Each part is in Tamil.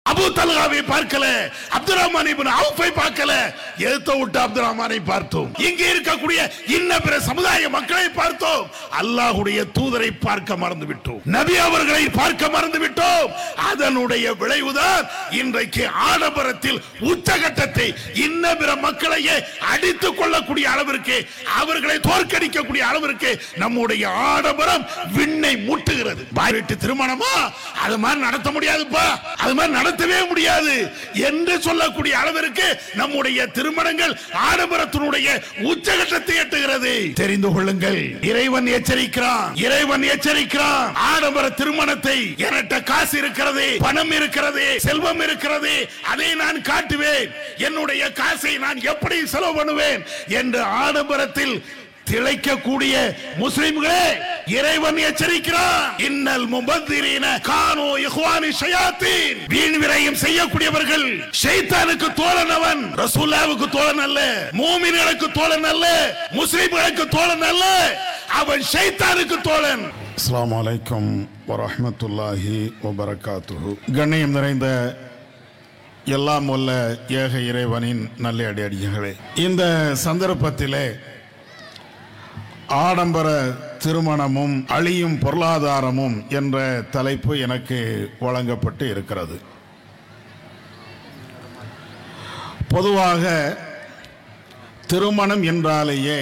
அபு தல்காவை பார்க்கல அப்துல் ரஹ்மான் இப்னு அவுஃபை பார்க்கல எழுத்த விட்டு அப்துல் ரஹ்மானை பார்த்தோம் இங்க இருக்கக்கூடிய இன்ன பிற சமுதாய மக்களை பார்த்தோம் அல்லாஹ்வுடைய தூதரை பார்க்க மறந்து விட்டோம் நபி அவர்களை பார்க்க மறந்து விட்டோம் அதனுடைய விளைவுதான் இன்றைக்கு ஆடம்பரத்தில் உச்சகட்டத்தை இன்ன பிற மக்களையே அடித்துக் கொள்ளக்கூடிய அளவிற்கு அவர்களை தோற்கடிக்கக்கூடிய அளவிற்கு நம்முடைய ஆடம்பரம் விண்ணை முட்டுகிறது பாய் வீட்டு திருமணமா அது மாதிரி நடத்த முடியாதுப்பா அது மாதிரி நடத்தவே முடியாது என்று சொல்லக்கூடிய அளவிற்கு நம்முடைய திருமணங்கள் ஆடம்பரத்தினுடைய உச்சகட்டத்தை எட்டுகிறது தெரிந்து கொள்ளுங்கள் இறைவன் எச்சரிக்கிறான் இறைவன் எச்சரிக்கிறான் ஆடம்பர திருமணத்தை என்கிட்ட காசு இருக்கிறது பணம் இருக்கிறது செல்வம் இருக்கிறது அதை நான் காட்டுவேன் என்னுடைய காசை நான் எப்படி செலவு பண்ணுவேன் என்று ஆடம்பரத்தில் திளைக்கக்கூடிய முஸ்லிம்களே இறைவன் எச்சரிக்கிறான் இன்னல் முபத்திரீன கானோ இஹ்வானி ஷயாத்தீன் வீண் விரயம் செய்யக்கூடியவர்கள் ஷைத்தானுக்கு தோழன் அவன் ரசூலுல்லாவுக்கு தோழன் அல்ல மூமின்களுக்கு தோழன் அல்ல முஸ்லிம்களுக்கு தோழன் அல்ல அவன் ஷைத்தானுக்கு தோழன் அஸ்ஸலாமு அலைக்கும் வரஹ்மத்துல்லாஹி வபரகாத்துஹு கண்ணியம் நிறைந்த எல்லாம் வல்ல ஏக இறைவனின் நல்ல அடியடிகளே இந்த சந்தர்ப்பத்திலே ஆடம்பர திருமணமும் அழியும் பொருளாதாரமும் என்ற தலைப்பு எனக்கு வழங்கப்பட்டு இருக்கிறது பொதுவாக திருமணம் என்றாலேயே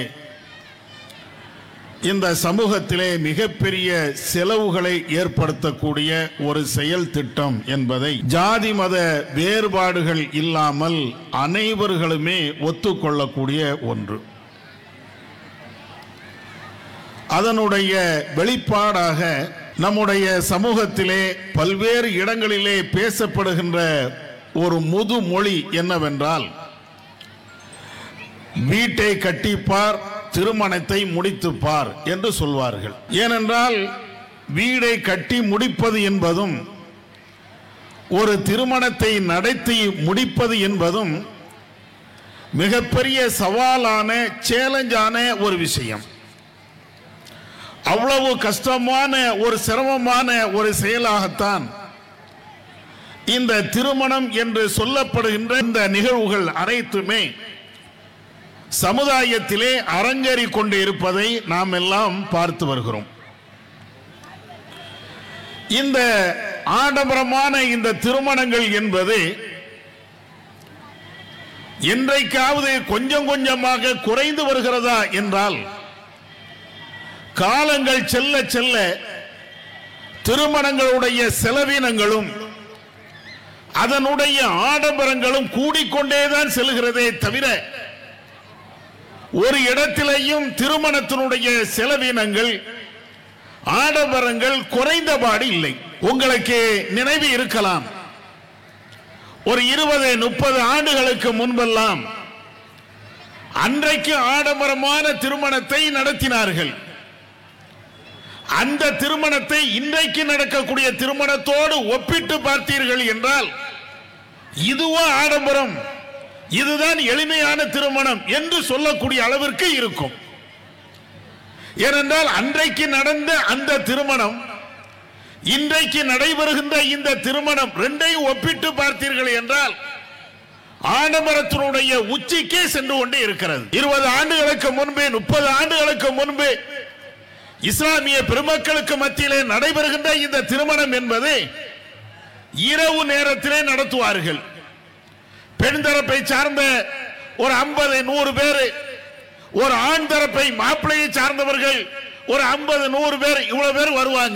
இந்த சமூகத்திலே மிகப்பெரிய செலவுகளை ஏற்படுத்தக்கூடிய ஒரு செயல் திட்டம் என்பதை ஜாதி மத வேறுபாடுகள் இல்லாமல் அனைவர்களுமே ஒத்துக்கொள்ளக்கூடிய ஒன்று அதனுடைய வெளிப்பாடாக நம்முடைய சமூகத்திலே பல்வேறு இடங்களிலே பேசப்படுகின்ற ஒரு முதுமொழி என்னவென்றால் வீட்டை கட்டிப்பார் திருமணத்தை முடித்துப்பார் என்று சொல்வார்கள் ஏனென்றால் வீடை கட்டி முடிப்பது என்பதும் ஒரு திருமணத்தை நடத்தி முடிப்பது என்பதும் மிகப்பெரிய சவாலான சேலஞ்சான ஒரு விஷயம் அவ்வளவு கஷ்டமான ஒரு சிரமமான ஒரு செயலாகத்தான் இந்த திருமணம் என்று சொல்லப்படுகின்ற இந்த நிகழ்வுகள் அனைத்துமே சமுதாயத்திலே அரங்கேறி கொண்டு இருப்பதை நாம் எல்லாம் பார்த்து வருகிறோம் இந்த ஆடம்பரமான இந்த திருமணங்கள் என்பது என்றைக்காவது கொஞ்சம் கொஞ்சமாக குறைந்து வருகிறதா என்றால் காலங்கள் செல்ல செல்ல திருமணங்களுடைய செலவினங்களும் அதனுடைய ஆடம்பரங்களும் கூடிக்கொண்டேதான் செல்கிறதே தவிர ஒரு இடத்திலேயும் திருமணத்தினுடைய செலவினங்கள் ஆடம்பரங்கள் குறைந்தபாடு இல்லை உங்களுக்கு நினைவு இருக்கலாம் ஒரு இருபது முப்பது ஆண்டுகளுக்கு முன்பெல்லாம் அன்றைக்கு ஆடம்பரமான திருமணத்தை நடத்தினார்கள் அந்த திருமணத்தை இன்றைக்கு நடக்கக்கூடிய திருமணத்தோடு ஒப்பிட்டு பார்த்தீர்கள் என்றால் இதுவோ ஆடம்பரம் இதுதான் எளிமையான திருமணம் என்று சொல்லக்கூடிய அளவிற்கு இருக்கும் ஏனென்றால் அன்றைக்கு நடந்த அந்த திருமணம் இன்றைக்கு நடைபெறுகின்ற இந்த திருமணம் ரெண்டையும் ஒப்பிட்டு பார்த்தீர்கள் என்றால் ஆடம்பரத்தினுடைய உச்சிக்கே சென்று கொண்டே இருக்கிறது இருபது ஆண்டுகளுக்கு முன்பே முப்பது ஆண்டுகளுக்கு முன்பே இஸ்லாமிய பெருமக்களுக்கு மத்தியிலே நடைபெறுகின்ற இந்த திருமணம் என்பது இரவு நேரத்திலே நடத்துவார்கள் பெண் தரப்பை சார்ந்த ஒரு ஐம்பது நூறு பேர் ஒரு ஆண் தரப்பை மாப்பிள்ளையை சார்ந்தவர்கள் ஒரு ஐம்பது நூறு பேர் இவ்வளவு பேர் வருவாங்க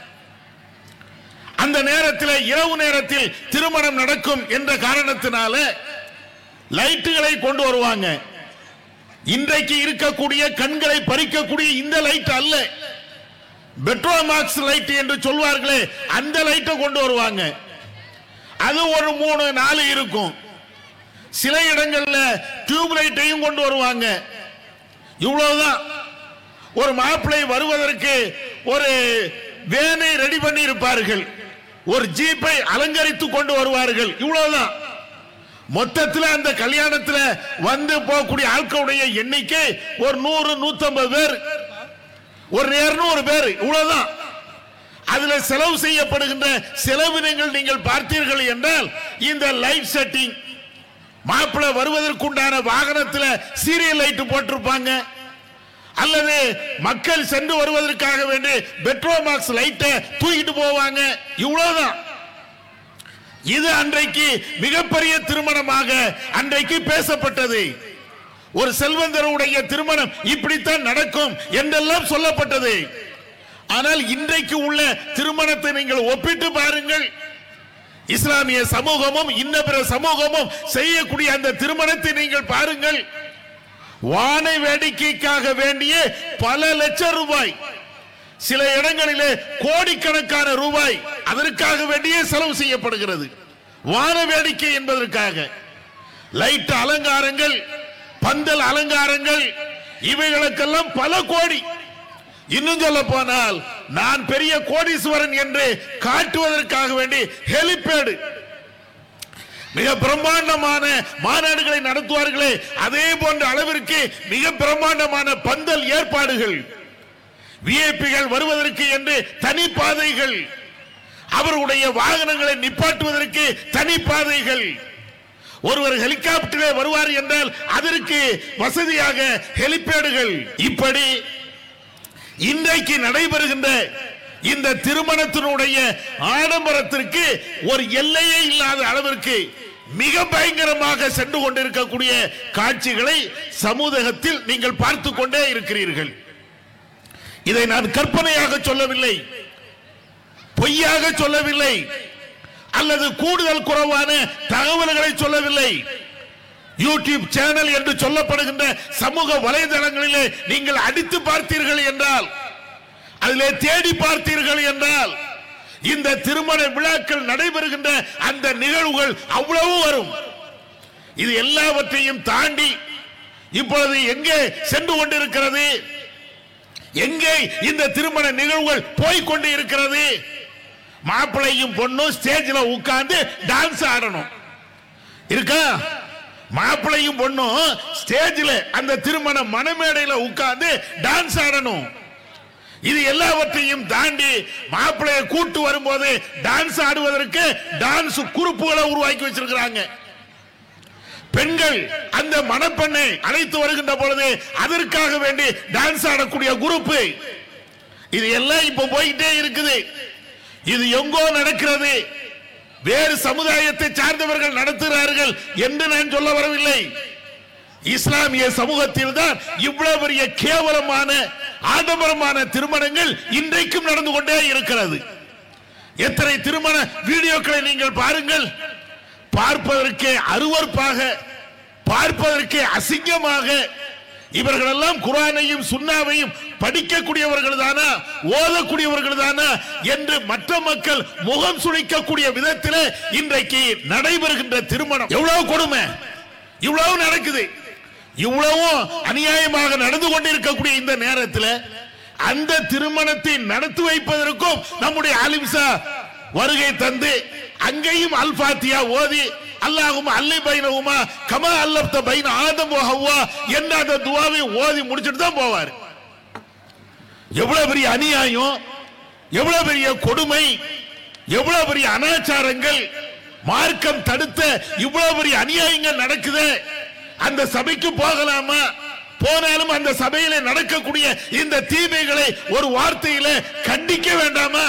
அந்த நேரத்தில் இரவு நேரத்தில் திருமணம் நடக்கும் என்ற காரணத்தினால லைட்டுகளை கொண்டு வருவாங்க இன்றைக்கு இருக்கக்கூடிய கண்களை பறிக்கக்கூடிய இந்த லைட் அல்ல பெட்ரோமாக்ஸ் லைட் என்று சொல்வார்களே அந்த லைட்டை கொண்டு வருவாங்க அது ஒரு மூணு நாலு இருக்கும் சில இடங்கள்ல டியூப் லைட்டையும் கொண்டு வருவாங்க இவ்வளவுதான் ஒரு மாப்பிள்ளை வருவதற்கு ஒரு வேனை ரெடி பண்ணி இருப்பார்கள் ஒரு ஜீப்பை அலங்கரித்து கொண்டு வருவார்கள் இவ்வளவுதான் மொத்தத்தில் அந்த கல்யாணத்தில் வந்து போகக்கூடிய ஆட்களுடைய எண்ணிக்கை ஒரு நூறு நூத்தம்பது பேர் ஒரு இருநூறு பேர் இவ்வளவுதான் அதுல செலவு செய்யப்படுகின்ற செலவினங்கள் நீங்கள் பார்த்தீர்கள் என்றால் இந்த லைட் செட்டிங் மாப்பிள்ளை வருவதற்குண்டான வாகனத்தில் சீரியல் லைட் போட்டிருப்பாங்க அல்லது மக்கள் சென்று வருவதற்காக வேண்டி பெட்ரோமாக்ஸ் லைட்டை தூக்கிட்டு போவாங்க இவ்வளவுதான் இது அன்றைக்கு மிகப்பெரிய திருமணமாக அன்றைக்கு பேசப்பட்டது ஒரு செல்வந்தருடைய திருமணம் இப்படித்தான் நடக்கும் என்றெல்லாம் சொல்லப்பட்டது ஆனால் இன்றைக்கு உள்ள திருமணத்தை நீங்கள் ஒப்பிட்டு பாருங்கள் இஸ்லாமிய சமூகமும் இன்ன பிற சமூகமும் செய்யக்கூடிய அந்த திருமணத்தை நீங்கள் பாருங்கள் வானை வேடிக்கைக்காக வேண்டிய பல லட்சம் ரூபாய் சில இடங்களிலே கோடிக்கணக்கான ரூபாய் அதற்காக வேண்டியே செலவு செய்யப்படுகிறது வான வேடிக்கை என்பதற்காக லைட் அலங்காரங்கள் பந்தல் அலங்காரங்கள் இவைகளுக்கெல்லாம் பல கோடி இன்னும் சொல்ல போனால் நான் பெரிய கோடீஸ்வரன் என்று காட்டுவதற்காக வேண்டி ஹெலிபேடு மிக பிரம்மாண்டமான மாநாடுகளை நடத்துவார்களே அதே போன்ற அளவிற்கு மிக பிரம்மாண்டமான பந்தல் ஏற்பாடுகள் விஐபிகள் வருவதற்கு என்று தனி பாதைகள் அவர்களுடைய வாகனங்களை நிப்பாட்டுவதற்கு தனி பாதைகள் ஒருவர் ஹெலிகாப்டரில் வருவார் என்றால் அதற்கு வசதியாக ஹெலிபேடுகள் இப்படி இன்றைக்கு நடைபெறுகின்ற இந்த திருமணத்தினுடைய ஆடம்பரத்திற்கு ஒரு எல்லையே இல்லாத அளவிற்கு மிக பயங்கரமாக சென்று கொண்டிருக்கக்கூடிய காட்சிகளை சமூகத்தில் நீங்கள் பார்த்து கொண்டே இருக்கிறீர்கள் இதை நான் கற்பனையாக சொல்லவில்லை பொய்யாக சொல்லவில்லை அல்லது கூடுதல் குறைவான தகவல்களை சொல்லவில்லை யூடியூப் சேனல் என்று சொல்லப்படுகின்ற சமூக வலைதளங்களிலே நீங்கள் அடித்து பார்த்தீர்கள் என்றால் அதிலே தேடி பார்த்தீர்கள் என்றால் இந்த திருமண விழாக்கள் நடைபெறுகின்ற அந்த நிகழ்வுகள் அவ்வளவு வரும் இது எல்லாவற்றையும் தாண்டி இப்பொழுது எங்கே சென்று கொண்டிருக்கிறது எங்கே இந்த திருமண நிகழ்வுகள் போய்கொண்டு இருக்கிறது மாப்பிள்ளையும் பொண்ணும் ஸ்டேஜில் உட்கார்ந்து டான்ஸ் ஆடணும் இருக்கா மாப்பிள்ளையும் பொண்ணும் ஸ்டேஜில் அந்த திருமண மணமேடையில் உட்கார்ந்து டான்ஸ் ஆடணும் இது எல்லாவற்றையும் தாண்டி மாப்பிள்ளையை கூட்டு வரும்போது டான்ஸ் ஆடுவதற்கு டான்ஸ் குறுப்புகளை உருவாக்கி வச்சிருக்கிறாங்க பெண்கள் அந்த மணப்பெண்ணை அழைத்து வருகின்ற பொழுது அதற்காக வேண்டி டான்ஸ் ஆடக்கூடிய குரூப் இது எல்லாம் இப்ப போயிட்டே இருக்குது இது எங்கோ நடக்கிறது வேறு சமுதாயத்தை சார்ந்தவர்கள் நடத்துகிறார்கள் என்று நான் சொல்ல வரவில்லை இஸ்லாமிய சமூகத்தில் தான் இவ்வளவு பெரிய கேவலமான ஆடம்பரமான திருமணங்கள் இன்றைக்கும் நடந்து கொண்டே இருக்கிறது எத்தனை திருமண வீடியோக்களை நீங்கள் பாருங்கள் பார்ப்பதற்கு அருவருப்பாக பார்ப்பதற்கு அசிங்கமாக இவர்கள் எல்லாம் குரானையும் சுண்ணாவையும் படிக்கக்கூடியவர்கள் தானா ஓதக்கூடியவர்கள் தானா என்று மற்ற மக்கள் முகம் சுழிக்கக்கூடிய விதத்தில் இன்றைக்கு நடைபெறுகின்ற திருமணம் எவ்வளவு கொடுமை இவ்வளவு நடக்குது இவ்வளவும் அநியாயமாக நடந்து கொண்டிருக்கக்கூடிய இந்த நேரத்தில் அந்த திருமணத்தை நடத்தி வைப்பதற்கும் நம்முடைய அலிம்சா வருகை தந்து அங்கேயும் அல்பாத்தியா ஓதி அல்லாஹும் அல்லி பைனவுமா கமா அல்லப்த பைன ஆதம் ஹவ்வா என்ற அந்த துவாவை ஓதி முடிச்சிட்டு தான் போவார் எவ்வளவு பெரிய அநியாயம் எவ்வளவு பெரிய கொடுமை எவ்வளவு பெரிய அனாச்சாரங்கள் மார்க்கம் தடுத்த இவ்வளவு பெரிய அநியாயங்கள் நடக்குது அந்த சபைக்கு போகலாமா போனாலும் அந்த சபையில நடக்கக்கூடிய இந்த தீமைகளை ஒரு வார்த்தையில கண்டிக்க வேண்டாமா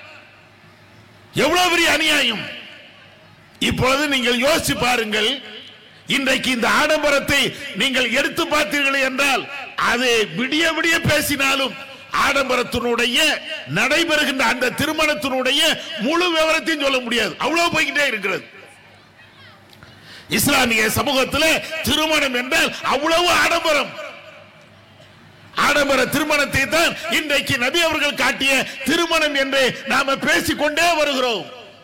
எவ்வளவு பெரிய அநியாயம் இப்பொழுது நீங்கள் யோசிச்சு பாருங்கள் இன்றைக்கு இந்த ஆடம்பரத்தை நீங்கள் எடுத்து பார்த்தீர்கள் என்றால் அது விடிய விடிய பேசினாலும் ஆடம்பரத்தினுடைய நடைபெறுகின்ற அந்த திருமணத்தினுடைய முழு விவரத்தையும் சொல்ல முடியாது அவ்வளவு போய்கிட்டே இருக்கிறது இஸ்லாமிய சமூகத்தில் திருமணம் என்றால் அவ்வளவு ஆடம்பரம் ஆடம்பர திருமணத்தை தான் இன்றைக்கு நபி அவர்கள் காட்டிய திருமணம் என்று நாம பேசிக்கொண்டே வருகிறோம்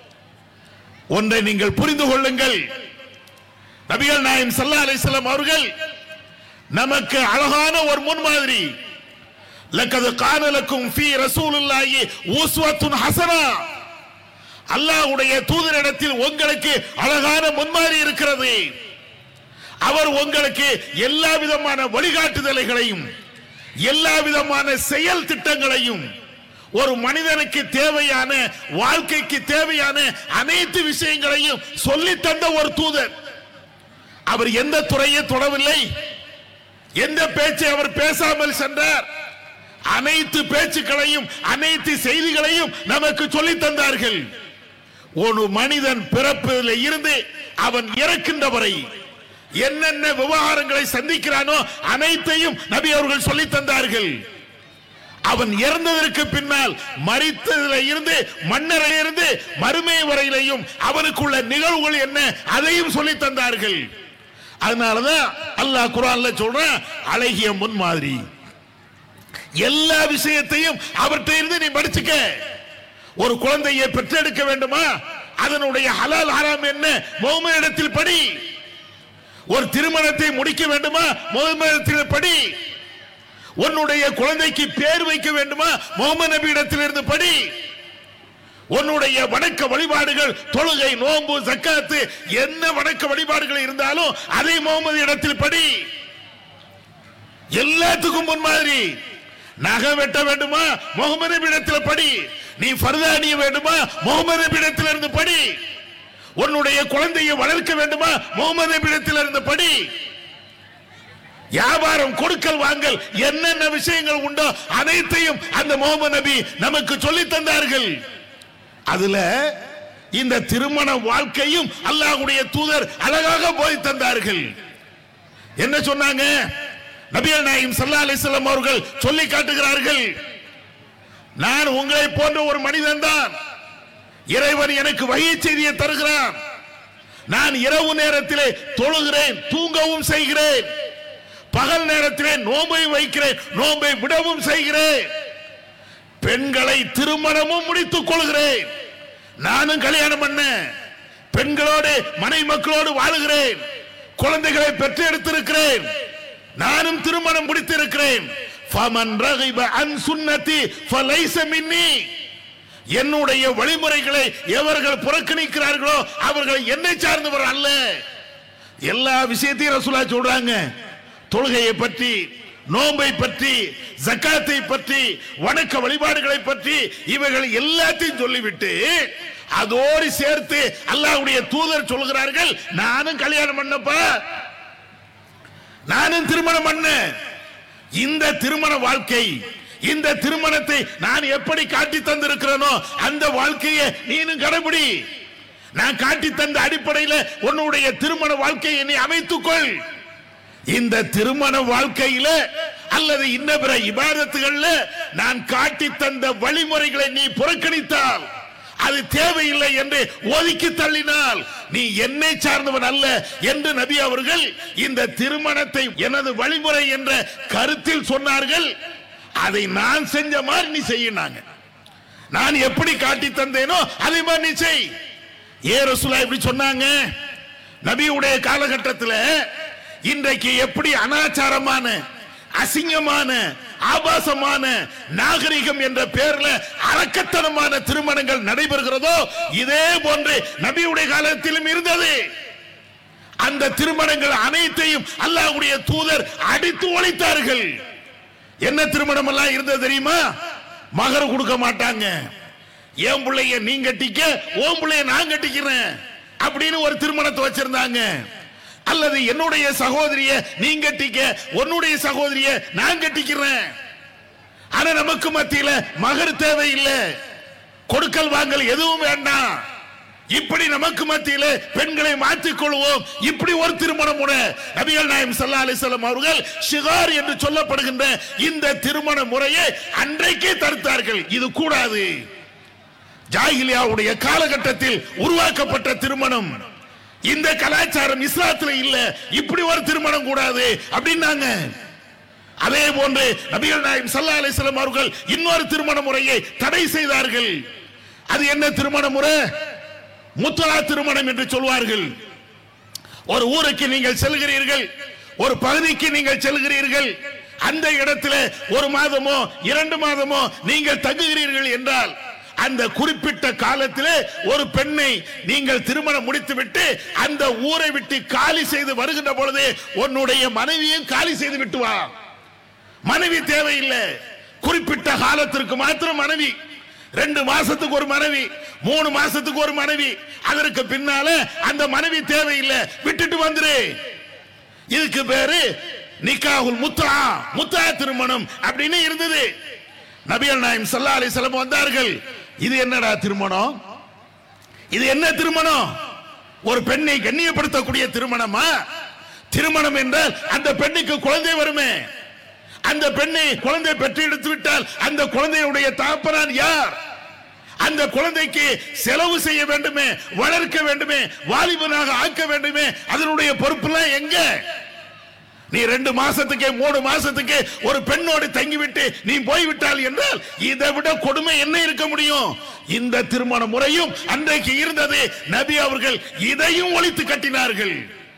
ஒன்றை நீங்கள் புரிந்து கொள்ளுங்கள் நபிகள் நாயம் சல்லா அலிஸ்லாம் அவர்கள் நமக்கு அழகான ஒரு முன்மாதிரி லக்கது காதலுக்கும் ஃபி ரசூலுல்லாஹி உஸ்வத்துன் ஹசனா அல்லாஹ்வுடைய தூதரிடத்தில் உங்களுக்கு அழகான முன்மாதிரி இருக்கிறது அவர் உங்களுக்கு எல்லா விதமான வழிகாட்டுதல்களையும் எல்லா விதமான செயல் திட்டங்களையும் ஒரு மனிதனுக்கு தேவையான வாழ்க்கைக்கு தேவையான அனைத்து விஷயங்களையும் சொல்லி தந்த ஒரு தூதர் அவர் எந்த துறையை தொடவில்லை எந்த பேச்சை அவர் பேசாமல் சென்றார் அனைத்து பேச்சுக்களையும் அனைத்து செய்திகளையும் நமக்கு சொல்லி தந்தார்கள் ஒரு மனிதன் பிறப்பதில் இருந்து அவன் இறக்கின்ற வரை என்னென்ன விவகாரங்களை சந்திக்கிறானோ அனைத்தையும் நபி அவர்கள் சொல்லி தந்தார்கள் அவன் இறந்ததற்கு பின்னால் மறித்ததில் இருந்து மன்னரில் இருந்து மறுமை வரையிலையும் அவனுக்குள்ள நிகழ்வுகள் என்ன அதையும் சொல்லி தந்தார்கள் அதனாலதான் அல்லாஹ் குரான்ல சொல்றான் அழகிய முன்மாதிரி எல்லா விஷயத்தையும் அவர்கிட்ட இருந்து நீ படிச்சுக்க ஒரு குழந்தையை பெற்றெடுக்க வேண்டுமா அதனுடைய ஹலால் ஹராம் என்ன முகமதிடத்தில் படி ஒரு திருமணத்தை முடிக்க வேண்டுமா முகமதிடத்தில் படி உன்னுடைய குழந்தைக்கு பேர் வைக்க வேண்டுமா முகமது நபி இடத்திலிருந்து படி உன்னுடைய வணக்க வழிபாடுகள் தொழுகை நோன்பு ஜக்காத்து என்ன வணக்க வழிபாடுகள் இருந்தாலும் அதை முகமது இடத்தில் படி எல்லாத்துக்கும் முன்மாதிரி நகை வெட்ட வேண்டுமா முகமது நபி இடத்தில் படி நீ ஃபர்தானிய வேண்டுமா முகமது நபி இடத்தில் இருந்து படி உன்னுடைய குழந்தையை வளர்க்க வேண்டுமா முகமது நபி இடத்தில் இருந்து படி வியாபாரம் கொடுக்கல் வாங்கல் என்னென்ன விஷயங்கள் உண்டோ அனைத்தையும் அந்த முகமது நபி நமக்கு சொல்லி தந்தார்கள் அதுல இந்த திருமண வாழ்க்கையும் அல்லாஹ்வுடைய தூதர் அழகாக போய் தந்தார்கள் என்ன சொன்னாங்க நபிகள் நாயகம் ஸல்லல்லாஹு அலைஹி வஸல்லம் அவர்கள் சொல்லி காட்டுகிறார்கள் நான் உங்களை போன்ற ஒரு மனிதன் தான் இறைவன் எனக்கு வகை செய்தியை தருகிறான் நான் இரவு நேரத்திலே தொழுகிறேன் தூங்கவும் செய்கிறேன் பகல் நேரத்திலே நோம்பை வைக்கிறேன் நோம்பை விடவும் செய்கிறேன் பெண்களை திருமணமும் முடித்துக் கொள்கிறேன் நானும் கல்யாணம் பண்ண பெண்களோடு மனை மக்களோடு வாழுகிறேன் குழந்தைகளை பெற்று எடுத்திருக்கிறேன் நானும் திருமணம் முடித்திருக்கிறேன் ஃபமன் ரகிப அன் சுன்னதி ஃபலைஸ மின்னி என்னுடைய வழிமுறைகளை எவர்கள் புறக்கணிக்கிறார்களோ அவர்கள் என்னை சார்ந்தவர் அல்ல எல்லா விஷயத்தையும் ரசூலா சொல்றாங்க தொழுகையை பற்றி நோன்பை பற்றி ஜக்காத்தை பற்றி வணக்க வழிபாடுகளை பற்றி இவைகள் எல்லாத்தையும் சொல்லிவிட்டு அதோடு சேர்த்து அல்லாஹ்வுடைய தூதர் சொல்கிறார்கள் நானும் கல்யாணம் பண்ணப்பா நானும் திருமணம் பண்ண இந்த திருமண வாழ்க்கை இந்த திருமணத்தை நான் எப்படி காட்டி தந்திருக்கிறேனோ அந்த வாழ்க்கையை நீனும் கடைபிடி நான் காட்டி தந்த அடிப்படையில் உன்னுடைய திருமண வாழ்க்கையை நீ அமைத்துக்கொள் இந்த திருமண வாழ்க்கையில அல்லது இன்ன பிற இபாதத்துகள்ல நான் காட்டி தந்த வழிமுறைகளை நீ புறக்கணித்தால் அது தேவையில்லை என்று ஒதுக்கி தள்ளினால் நீ என்னை சார்ந்தவன் அல்ல என்று நபி அவர்கள் இந்த திருமணத்தை எனது வழிமுறை என்ற கருத்தில் சொன்னார்கள் அதை நான் செஞ்ச மாதிரி நீ செய்யினாங்க நான் எப்படி காட்டி தந்தேனோ அதே மாதிரி நீ செய் ஏ ரசூலா இப்படி சொன்னாங்க நபியுடைய காலகட்டத்தில் இன்றைக்கு எப்படி அனாச்சாரமான அசிங்கமான ஆபாசமான நாகரிகம் என்ற பெயர்ல அரக்கத்தனமான திருமணங்கள் நடைபெறுகிறதோ இதே போன்று நபியுடைய காலத்திலும் இருந்தது அந்த திருமணங்கள் அனைத்தையும் அல்லாஹ்வுடைய தூதர் அடித்து ஒழித்தார்கள் என்ன திருமணம் எல்லாம் இருந்தது தெரியுமா மகர் கொடுக்க மாட்டாங்க என் பிள்ளைய நீ கட்டிக்க உன் பிள்ளைய நான் கட்டிக்கிறேன் அப்படின்னு ஒரு திருமணத்தை வச்சிருந்தாங்க அல்லது என்னுடைய சகோதரிய நீ கட்டிக்க உன்னுடைய சகோதரிய நான் கட்டிக்கிறேன் ஆனா நமக்கு மத்தியில மகர் தேவையில்லை கொடுக்கல் வாங்கல் எதுவும் வேண்டாம் இப்படி நமக்கு மத்தியில பெண்களை மாற்றிக் கொள்வோம் இப்படி ஒரு திருமண முறை நபிகள் நாயம் சல்லா அலிசல்லாம் அவர்கள் ஷிகார் என்று சொல்லப்படுகின்ற இந்த திருமண முறையை அன்றைக்கே தடுத்தார்கள் இது கூடாது ஜாகிலியாவுடைய காலகட்டத்தில் உருவாக்கப்பட்ட திருமணம் இந்த கலாச்சாரம் இஸ்லாத்துல இல்ல இப்படி ஒரு திருமணம் கூடாது அப்படின்னாங்க அதே போன்று நபிகள் நாயகம் சல்லா அலிஸ்லாம் அவர்கள் இன்னொரு திருமண முறையை தடை செய்தார்கள் அது என்ன திருமண முறை முத்தலா திருமணம் என்று சொல்வார்கள் ஒரு ஊருக்கு நீங்கள் செல்கிறீர்கள் ஒரு பகுதிக்கு நீங்கள் செல்கிறீர்கள் அந்த இடத்துல ஒரு மாதமோ இரண்டு மாதமோ நீங்கள் தங்குகிறீர்கள் என்றால் அந்த குறிப்பிட்ட காலத்திலே ஒரு பெண்ணை நீங்கள் திருமணம் முடித்துவிட்டு அந்த ஊரை விட்டு காலி செய்து வருகின்ற பொழுது உன்னுடைய மனைவியும் காலி செய்து விட்டு வா மனைவி தேவையில்லை குறிப்பிட்ட காலத்திற்கு மாத்திரம் மனைவி ரெண்டு மாசத்துக்கு ஒரு மனைவி மூணு மாசத்துக்கு ஒரு மனைவி அதற்கு பின்னால அந்த மனைவி தேவையில்லை விட்டுட்டு வந்துரு இதுக்கு பேரு நிக்காகுல் முத்தா முத்தா திருமணம் அப்படின்னு இருந்தது நபிகள் நாயம் சல்லா அலிஸ்லாம் வந்தார்கள் இது என்னடா திருமணம் இது என்ன திருமணம் ஒரு பெண்ணை கண்ணியப்படுத்தக்கூடிய திருமணமா திருமணம் என்றால் அந்த பெண்ணுக்கு குழந்தை வருமே அந்த பெண்ணை குழந்தை பெற்று எடுத்து விட்டால் அந்த குழந்தையுடைய தகப்பனார் யார் அந்த குழந்தைக்கு செலவு செய்ய வேண்டுமே வளர்க்க வேண்டுமே வாலிபனாக ஆக்க வேண்டுமே அதனுடைய பொறுப்புலாம் எங்க நீ ரெண்டு மாசத்துக்கே மூணு மாசத்துக்கு ஒரு பெண்ணோடு தங்கிவிட்டு நீ போய்விட்டால் என்றால் இதை விட கொடுமை என்ன இருக்க முடியும் இந்த திருமண முறையும் அன்றைக்கு இருந்தது நபி அவர்கள் இதையும் ஒழித்து கட்டினார்கள்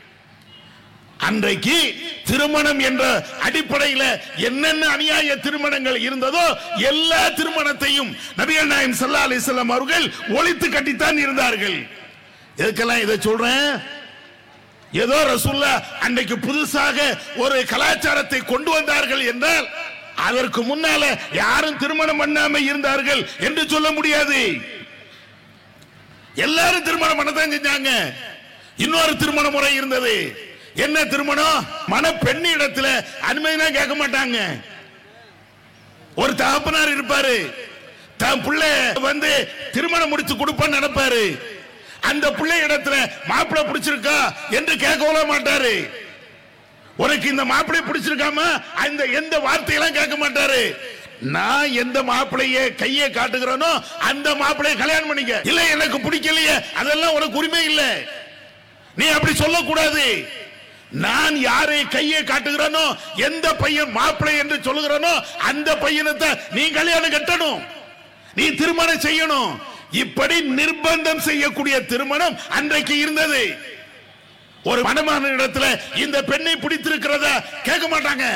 அன்றைக்கு திருமணம் என்ற அடிப்படையில் என்னென்ன அநியாய திருமணங்கள் இருந்ததோ எல்லா திருமணத்தையும் நபிகள் நாயம் சல்லா அலிஸ்லாம் அவர்கள் ஒழித்து கட்டித்தான் இருந்தார்கள் எதுக்கெல்லாம் இதை சொல்றேன் ஏதோ ரசூல்லா அன்னைக்கு புதுசாக ஒரு கலாச்சாரத்தை கொண்டு வந்தார்கள் என்றால் அதற்கு முன்னால யாரும் திருமணம் பண்ணாம இருந்தார்கள் என்று சொல்ல முடியாது எல்லாரும் திருமணம் பண்ணதான் செஞ்சாங்க இன்னொரு திருமண முறை இருந்தது என்ன திருமணம் மன பெண் இடத்துல அனுமதினா கேட்க மாட்டாங்க ஒரு தகப்பனார் இருப்பாரு தன் பிள்ளை வந்து திருமணம் முடிச்சு கொடுப்பான்னு நினைப்பாரு அந்த பிள்ளை இடத்துல மாப்பிள்ளை பிடிச்சிருக்கா என்று கேட்கவும் மாட்டாரு உனக்கு இந்த மாப்பிள்ளை பிடிச்சிருக்காம அந்த எந்த வார்த்தையெல்லாம் கேட்க மாட்டாரு நான் எந்த மாப்பிளைய கையை காட்டுகிறேனோ அந்த மாப்பிளைய கல்யாணம் பண்ணிக்க இல்ல எனக்கு பிடிக்கலையே அதெல்லாம் உனக்கு உரிமை இல்லை நீ அப்படி சொல்லக்கூடாது நான் யாரை கையை காட்டுகிறேனோ எந்த பையன் மாப்பிள்ளை என்று சொல்லுகிறனோ அந்த பையனை நீ கல்யாணம் கட்டணும் நீ திருமணம் செய்யணும் இப்படி நிர்பந்தம் செய்யக்கூடிய திருமணம் அன்றைக்கு இருந்தது ஒரு மணமான இடத்துல இந்த பெண்ணை பிடித்திருக்கிறதா கேட்க மாட்டாங்க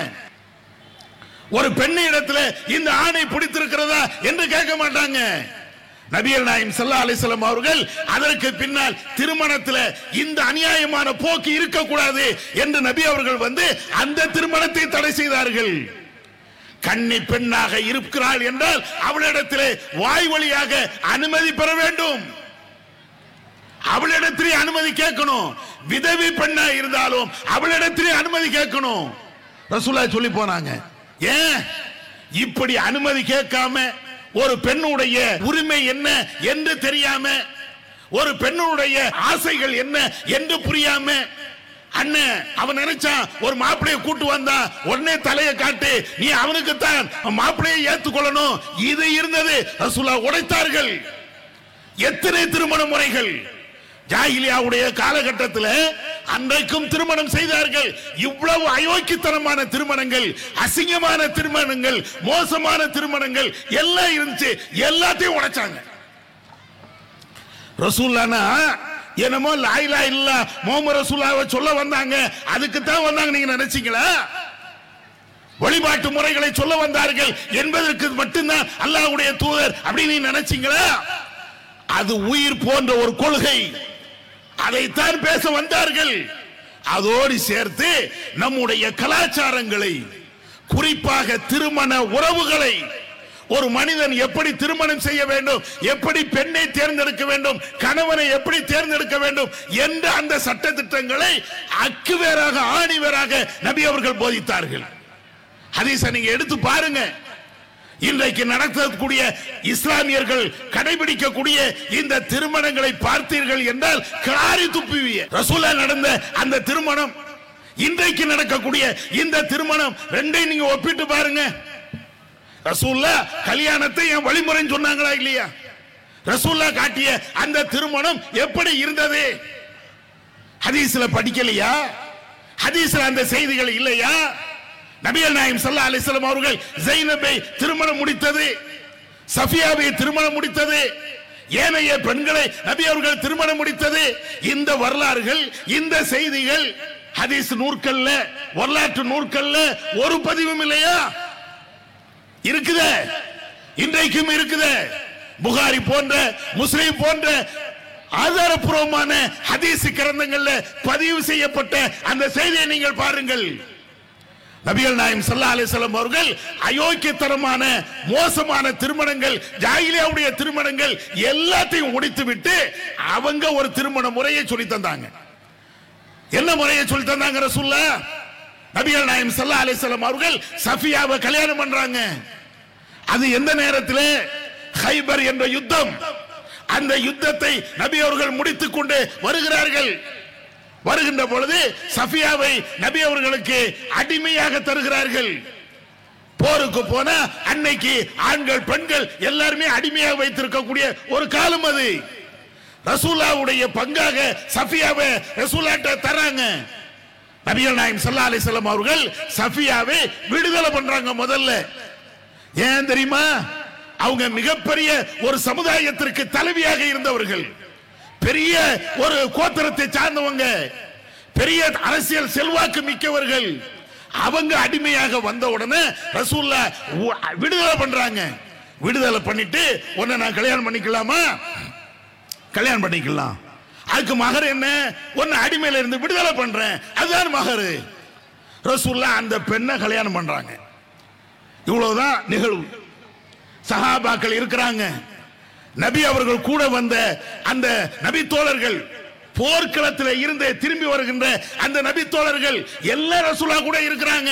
ஒரு பெண்ணை இடத்துல இந்த ஆணை பிடித்திருக்கிறதா என்று கேட்க மாட்டாங்க நபியல் நாயம் சல்லா அலிஸ்லாம் அவர்கள் அதற்கு பின்னால் திருமணத்தில் இந்த அநியாயமான போக்கு இருக்கக்கூடாது என்று நபி அவர்கள் வந்து அந்த திருமணத்தை தடை செய்தார்கள் கன்னி பெண்ணாக இருக்கிறாள் என்றால் அவளிடத்திலே வாய் வழியாக அனுமதி பெற வேண்டும் அவளிடத்திலே அனுமதி கேட்கணும் விதவி பெண்ணா இருந்தாலும் அவளிடத்திலே அனுமதி கேட்கணும் ரசூலா சொல்லி போனாங்க ஏன் இப்படி அனுமதி கேட்காம ஒரு பெண்ணுடைய உரிமை என்ன என்று தெரியாம ஒரு பெண்ணுடைய ஆசைகள் என்ன என்று புரியாம அண்ணன் அவன் நினைச்சான் ஒரு மாப்பிளைய கூட்டு வந்தா உடனே தலையை காட்டு நீ அவனுக்கு தான் மாப்பிளையை ஏத்துக்கொள்ளணும் இது இருந்தது ரசூலா உடைத்தார்கள் எத்தனை திருமண முறைகள் ஜாகிலியாவுடைய காலகட்டத்தில் அன்றைக்கும் திருமணம் செய்தார்கள் இவ்வளவு அயோக்கியத்தனமான திருமணங்கள் அசிங்கமான திருமணங்கள் மோசமான திருமணங்கள் எல்லாம் இருந்துச்சு எல்லாத்தையும் உடைச்சாங்க ரசூல்லானா என்னமோ லாயிலா இல்ல மோம ரசூலாவை சொல்ல வந்தாங்க அதுக்கு தான் வந்தாங்க நீங்க நினைச்சீங்களா வழிபாட்டு முறைகளை சொல்ல வந்தார்கள் என்பதற்கு மட்டும்தான் அல்லாஹ்வுடைய தூதர் அப்படின்னு நீ நினைச்சீங்களா அது உயிர் போன்ற ஒரு கொள்கை அதைத்தான் பேச வந்தார்கள் அதோடு சேர்த்து நம்முடைய கலாச்சாரங்களை குறிப்பாக திருமண உறவுகளை ஒரு மனிதன் எப்படி திருமணம் செய்ய வேண்டும் எப்படி பெண்ணை தேர்ந்தெடுக்க வேண்டும் கணவனை எப்படி தேர்ந்தெடுக்க வேண்டும் என்ற அந்த சட்ட திட்டங்களை அக்கு வேறாக ஆணி வேறாக நபி அவர்கள் போதித்தார்கள் ஹதீஸை நீங்க எடுத்து பாருங்க இன்றைக்கு நடத்தக்கூடிய இஸ்லாமியர்கள் கடைபிடிக்கக்கூடிய இந்த திருமணங்களை பார்த்தீர்கள் என்றால் காரி துப்புவிய ரசூலா நடந்த அந்த திருமணம் இன்றைக்கு நடக்கக்கூடிய இந்த திருமணம் ரெண்டையும் நீங்க ஒப்பிட்டு பாருங்க ரசூல்லா கல்யாணத்தை என் வழிமுறைன்னு சொன்னாங்களா இல்லையா ரசூல்லா காட்டிய அந்த திருமணம் எப்படி இருந்தது ஹதீஸ்ல படிக்கலையா ஹதீஸ்ல அந்த செய்திகள் இல்லையா நபிகள் நாயம் சல்லா அலிஸ்லாம் அவர்கள் ஜெயினபை திருமணம் முடித்தது சஃபியாவை திருமணம் முடித்தது ஏனைய பெண்களை நபி அவர்கள் திருமணம் முடித்தது இந்த வரலாறுகள் இந்த செய்திகள் ஹதீஸ் நூற்கள்ல வரலாற்று நூற்கள்ல ஒரு பதிவும் இல்லையா இருக்குதே இன்றைக்கும் இருக்குதே புகாரி போன்ற முஸ்லிம் போன்ற ஆதாரப்பூர்வமான ஹதீஸ் கிரந்தங்கள்ல பதிவு செய்யப்பட்ட அந்த செய்தியை நீங்கள் பாருங்கள் நபிகள் நாயம் சல்லா அலிசல்லம் அவர்கள் அயோக்கியத்தனமான மோசமான திருமணங்கள் ஜாகிலியாவுடைய திருமணங்கள் எல்லாத்தையும் முடித்து விட்டு அவங்க ஒரு திருமண முறையை சொல்லி தந்தாங்க என்ன முறையை சொல்லி தந்தாங்க ரசூல்லா நபிகள் நாயம் சல்லா அலிசல்லம் அவர்கள் சஃபியாவை கல்யாணம் பண்றாங்க அது எந்த நேரத்தில் ஹைபர் என்ற யுத்தம் அந்த யுத்தத்தை நபி அவர்கள் முடித்துக் கொண்டு வருகிறார்கள் வருகின்ற பொழுது சஃபியாவை நபி அவர்களுக்கு அடிமையாக தருகிறார்கள் போருக்கு போன அன்னைக்கு ஆண்கள் பெண்கள் எல்லாருமே அடிமையாக வைத்திருக்கக்கூடிய ஒரு காலம் அது ரசூலாவுடைய பங்காக சஃபியாவை ரசூலாட்ட தராங்க நபிகள் நாயம் சல்லா அலிசல்லாம் அவர்கள் சஃபியாவை விடுதலை பண்றாங்க முதல்ல ஏன் தெரியுமா அவங்க மிகப்பெரிய ஒரு சமுதாயத்திற்கு தலைவியாக இருந்தவர்கள் பெரிய ஒரு கோத்திரத்தை சார்ந்தவங்க பெரிய அரசியல் செல்வாக்கு மிக்கவர்கள் அவங்க அடிமையாக வந்த உடனே ரசூல்லா உ- விடுதலை பண்றாங்க விடுதலை பண்ணிட்டு உன்னை நான் கல்யாணம் பண்ணிக்கலாமா கல்யாணம் பண்ணிக்கலாம் அதுக்கு மகர் என்ன உன்னை அடிமையில இருந்து விடுதலை பண்றேன் அதுதான் மகரு ரசூல்லா அந்த பெண்ணை கல்யாணம் பண்றாங்க இவ்வளவுதான் நிகழ்வு சஹாபாக்கள் இருக்கிறாங்க நபி அவர்கள் கூட வந்த அந்த நபி தோழர்கள் போர்க்களத்தில் இருந்து திரும்பி வருகின்ற அந்த நபி தோழர்கள் எல்லா ரசூலா கூட இருக்கிறாங்க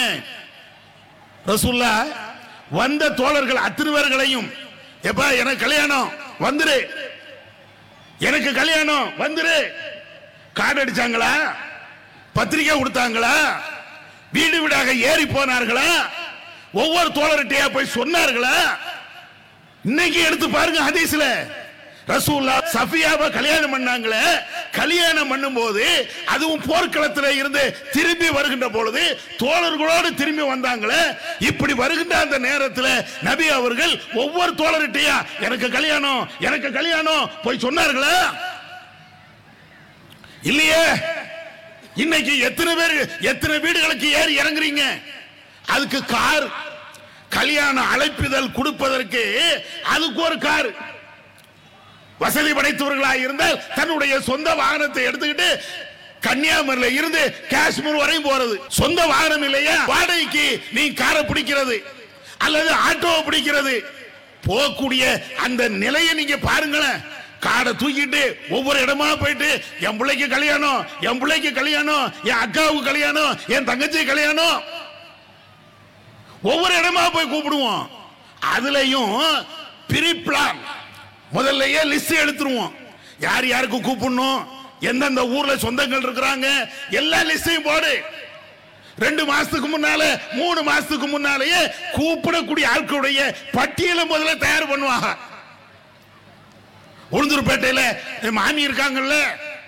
ரசூல்லா வந்த தோழர்கள் அத்தனை பேர்களையும் எப்பா எனக்கு கல்யாணம் வந்துரு எனக்கு கல்யாணம் வந்துரு கார்டு அடிச்சாங்களா பத்திரிக்கை கொடுத்தாங்களா வீடு வீடாக ஏறி போனார்களா ஒவ்வொரு தோழர்கிட்டயா போய் சொன்னார்களா இன்னைக்கு எடுத்து பாருங்க ஹதீஸ்ல ரசூல்லா சஃபியாவை கல்யாணம் பண்ணாங்களே கல்யாணம் பண்ணும்போது அதுவும் போர்க்களத்தில் இருந்து திரும்பி வருகின்ற பொழுது தோழர்களோடு திரும்பி வந்தாங்களே இப்படி வருகின்ற அந்த நேரத்தில் நபி அவர்கள் ஒவ்வொரு தோழர்கிட்டயா எனக்கு கல்யாணம் எனக்கு கல்யாணம் போய் சொன்னார்களா இல்லையே இன்னைக்கு எத்தனை பேர் எத்தனை வீடுகளுக்கு ஏறி இறங்குறீங்க அதுக்கு கார் கல்யாண அழைப்பிதழ் கொடுப்பதற்கு அதுக்கு ஒரு கார் வசதி படைத்தவர்களாக இருந்தால் தன்னுடைய சொந்த வாகனத்தை எடுத்துக்கிட்டு கன்னியாகுமரியில இருந்து காஷ்மீர் வரையும் போறது சொந்த வாகனம் இல்லையா வாடகைக்கு நீ காரை பிடிக்கிறது அல்லது ஆட்டோவை பிடிக்கிறது போகக்கூடிய அந்த நிலையை நீங்க பாருங்களேன் காடை தூக்கிட்டு ஒவ்வொரு இடமா போயிட்டு என் பிள்ளைக்கு கல்யாணம் என் பிள்ளைக்கு கல்யாணம் என் அக்காவுக்கு கல்யாணம் என் தங்கச்சி கல்யாணம் ஒவ்வொரு இடமா போய் கூப்பிடுவோம் அதுலயும் ப்ரீ பிளான் முதல்லயே லிஸ்ட் எடுத்துருவோம் யார் யாருக்கு கூப்பிடணும் எந்தெந்த ஊர்ல சொந்தங்கள் இருக்கிறாங்க எல்லா லிஸ்டையும் போடு ரெண்டு மாசத்துக்கு முன்னால மூணு மாசத்துக்கு முன்னாலேயே கூப்பிடக்கூடிய ஆட்களுடைய பட்டியலை முதல்ல தயார் பண்ணுவாங்க உளுந்தூர்பேட்டையில என் மாமி இருக்காங்கல்ல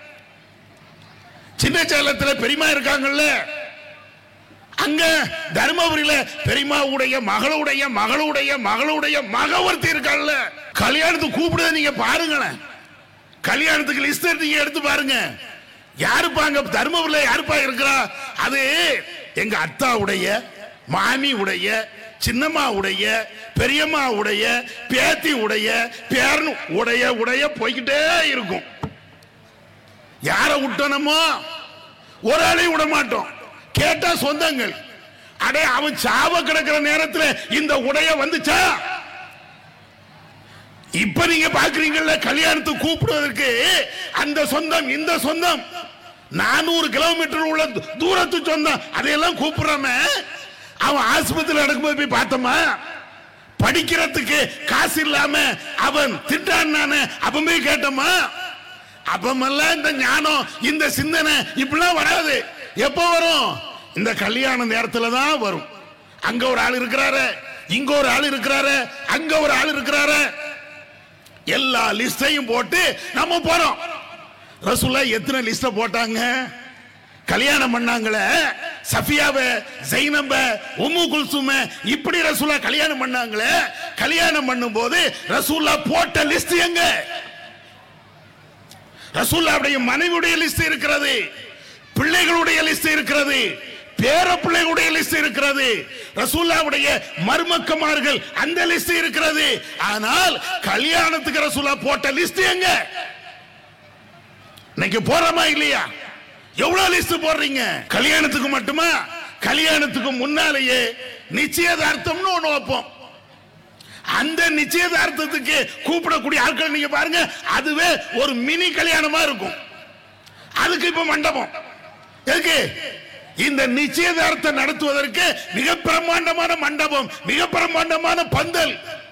சின்ன சேலத்துல பெரியமா இருக்காங்கல்ல அங்க தர்மபுரியில பெரியமாவுடைய மகளுடைய மகளுடைய மகளுடைய மக ஒருத்தி இருக்காள்ல கல்யாணத்துக்கு கூப்பிடுத நீங்க பாருங்களேன் கல்யாணத்துக்கு லிஸ்ட் நீங்க எடுத்து பாருங்க யாருப்பா அங்க தர்மபுரியில யாருப்பா இருக்கிறா அது எங்க அத்தாவுடைய மாமி உடைய சின்னம்மா உடைய பெரியம்மா உடைய பேத்தி உடைய பேரன் உடைய உடைய போய்கிட்டே இருக்கும் யாரை விட்டனமோ ஒரு ஆளையும் விட மாட்டோம் கேட்டா சொந்தங்கள் அடே அவன் சாவ கிடக்கிற நேரத்துல இந்த உடைய வந்துச்சா இப்ப நீங்க பாக்குறீங்கல்ல கல்யாணத்துக்கு கூப்பிடுவதற்கு அந்த சொந்தம் இந்த சொந்தம் நானூறு கிலோமீட்டர் உள்ள து- தூரத்து சொந்தம் அதையெல்லாம் கூப்பிடுறாம அவன் ஆஸ்பத்திரியில் நடக்கும்போது போய் பார்த்தோமா படிக்கிறதுக்கு காசு இல்லாம அவன் திட்டான் நானே அவன் போய் கேட்டோமா அப்பமெல்லாம் இந்த ஞானம் இந்த சிந்தனை இப்படிலாம் வராது எப்போ வரும் இந்த கல்யாண நேரத்துல தான் வரும் அங்க ஒரு ஆள் இருக்கிறாரு இங்க ஒரு ஆள் இருக்கிறாரு அங்க ஒரு ஆள் இருக்கிறாரு எல்லா லிஸ்டையும் போட்டு நம்ம போறோம் ரசூல்லா எத்தனை லிஸ்ட போட்டாங்க கல்யாணம் பண்ணாங்களே சஃபியாவ ஜைனப உம்மு குல்சும இப்படி ரசூலா கல்யாணம் பண்ணாங்களே கல்யாணம் பண்ணும்போது ரசூல்லா போட்ட லிஸ்ட் எங்க ரசூல்லாவுடைய மனைவியுடைய லிஸ்ட் இருக்கிறது பிள்ளைகளுடைய லிஸ்ட் இருக்கிறது பேர பிள்ளைகளுடைய லிஸ்ட் இருக்கிறது ரசூல்லாவுடைய மருமக்கமார்கள் அந்த லிஸ்ட் இருக்கிறது ஆனால் கல்யாணத்துக்கு ரசூல்லா போட்ட லிஸ்ட் எங்க இன்னைக்கு போறோமா இல்லையா எவ்வளவு லிஸ்ட் போடுறீங்க கல்யாணத்துக்கு மட்டுமா கல்யாணத்துக்கு முன்னாலேயே நிச்சயதார்த்தம்னு ஒண்ணு வைப்போம் அந்த நிச்சயதார்த்தத்துக்கு கூப்பிடக்கூடிய ஆட்கள் நீங்க பாருங்க அதுவே ஒரு மினி கல்யாணமா இருக்கும் அதுக்கு இப்ப மண்டபம் எதுக்கு இந்த நிச்சயதார்த்தம் நடத்துவதற்கு மிக பிரம்மாண்டமான மண்டபம் மிக பிரம்மாண்டமான பந்தல்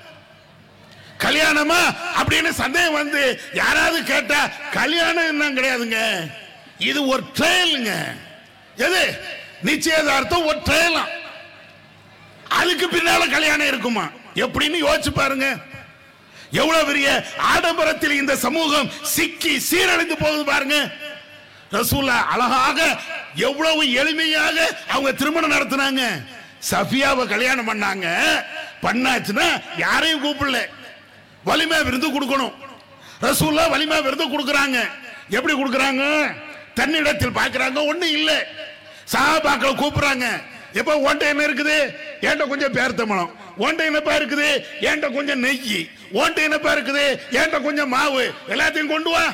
கல்யாணமா அப்படின்னு சந்தேகம் வந்து யாராவது கேட்டா கல்யாணம் என்ன கிடையாதுங்க இது ஒரு ட்ரையலுங்க எது நிச்சயதார்த்தம் ஒரு ட்ரையலாம் அதுக்கு பின்னால கல்யாணம் இருக்குமா எப்படின்னு யோசிச்சு பாருங்க எவ்வளவு பெரிய ஆடம்பரத்தில் இந்த சமூகம் சிக்கி சீரழிந்து போகுது பாருங்க ரசூல்லா அழகாக எவ்வளவு எளிமையாக அவங்க திருமணம் நடத்தினாங்க சஃபியாவை கல்யாணம் பண்ணாங்க பண்ணாச்சுன்னா யாரையும் கூப்பிடல வலிமை விருந்து கொடுக்கணும் ரசூல்லா வலிமை விருந்து கொடுக்கறாங்க எப்படி கொடுக்கறாங்க தன்னிடத்தில் பார்க்கறாங்க ஒண்ணு இல்ல சஹாபாக்களை கூப்பிடுறாங்க எப்ப ஓட்ட என்ன இருக்குது ஏன்ட்ட கொஞ்சம் பேர்த்தமணம் ஓட்ட என்னப்பா இருக்குது ஏன்ட்ட கொஞ்சம் நெய் ஓட்ட என்னப்பா இருக்குது ஏன்ட்ட கொஞ்சம் மாவு எல்லாத்தையும் கொண்டு வா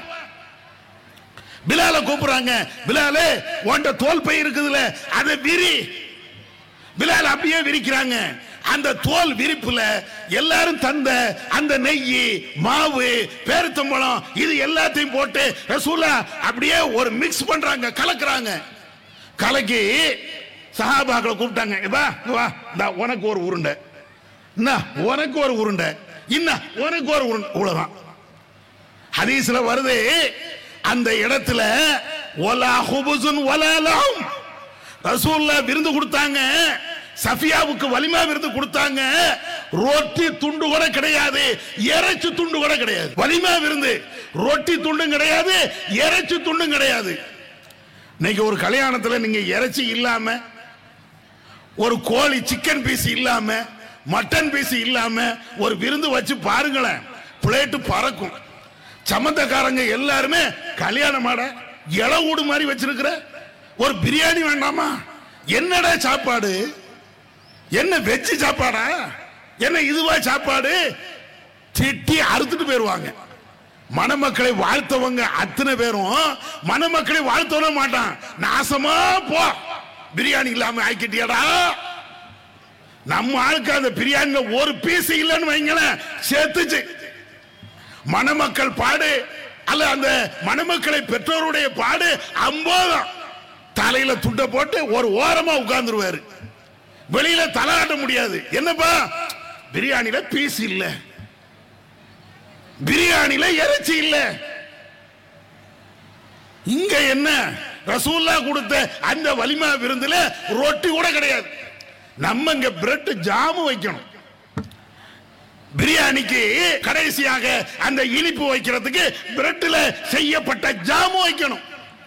பிலால கூப்பிடுறாங்க பிலாலே உன்ட தோல் பை இருக்குதுல அதை விரி பிலால் அப்படியே விரிக்கிறாங்க அந்த தோல் விரிப்புல எல்லாரும் தந்த அந்த நெய் மாவு பேருத்தம்பழம் இது எல்லாத்தையும் போட்டு ரசூலா அப்படியே ஒரு மிக்ஸ் பண்றாங்க கலக்குறாங்க கலக்கி சஹாபாக்களை கூப்பிட்டாங்க "இங்க வா இங்க வா இந்தா உனக்கு ஒரு உருண்டை என்ன உனக்கு ஒரு உருண்டை இன்ன உனக்கு ஒரு உருண்டை இவ்வளவுதான் ஹதீஸ்ல வருது அந்த இடத்துல ஒலா ஹுபுசுன் ஒலா லஹம் ரசூல்லா விருந்து கொடுத்தாங்க சஃபியாவுக்கு வலிமா விருந்து கொடுத்தாங்க ரொட்டி துண்டு கூட கிடையாது இறைச்சி துண்டு கூட கிடையாது வலிமா விருந்து ரொட்டி துண்டும் கிடையாது இறைச்சி துண்டும் கிடையாது இன்னைக்கு ஒரு கல்யாணத்துல நீங்க இறைச்சி இல்லாம ஒரு கோழி சிக்கன் பீஸ் இல்லாம மட்டன் பீஸ் இல்லாம ஒரு விருந்து வச்சு பாருங்களேன் பிளேட்டு பறக்கும் சம்மந்தக்காரங்க எல்லாருமே கல்யாணம் ஆட இளவூடு மாதிரி வச்சிருக்கிற ஒரு பிரியாணி வேண்டாமா என்னடா சாப்பாடு என்ன வெஜ் சாப்பாடா என்ன இதுவா சாப்பாடு திட்டி அறுத்துட்டு போயிருவாங்க மணமக்களை வாழ்த்தவங்க அத்தனை பேரும் மணமக்களை வாழ்த்தவன மாட்டான் நாசமா போ பிரியாணி இல்லாம ஆக்கிட்டியாடா நம்ம ஆளுக்கு அந்த பிரியாணில ஒரு பீஸ் இல்லைன்னு வைங்களேன் சேர்த்துச்சு மணமக்கள் பாடு அல்ல அந்த மணமக்களை பெற்றோருடைய பாடு அம்போதம் தலையில துண்ட போட்டு ஒரு ஓரமா உட்கார்ந்துருவாரு வெளியில தலாட்ட முடியாது என்னப்பா பிரியாணில பீஸ் இல்ல பிரியாணில இறைச்சி இல்ல இங்க என்ன ரசூல்லா கொடுத்த அந்த வலிமா விருந்துல ரொட்டி கூட கிடையாது நம்ம இங்க பிரெட் ஜாமு வைக்கணும் பிரியாணிக்கு கடைசியாக அந்த இனிப்பு வைக்கிறதுக்கு பிரெட்ல செய்யப்பட்ட ஜாமு வைக்கணும்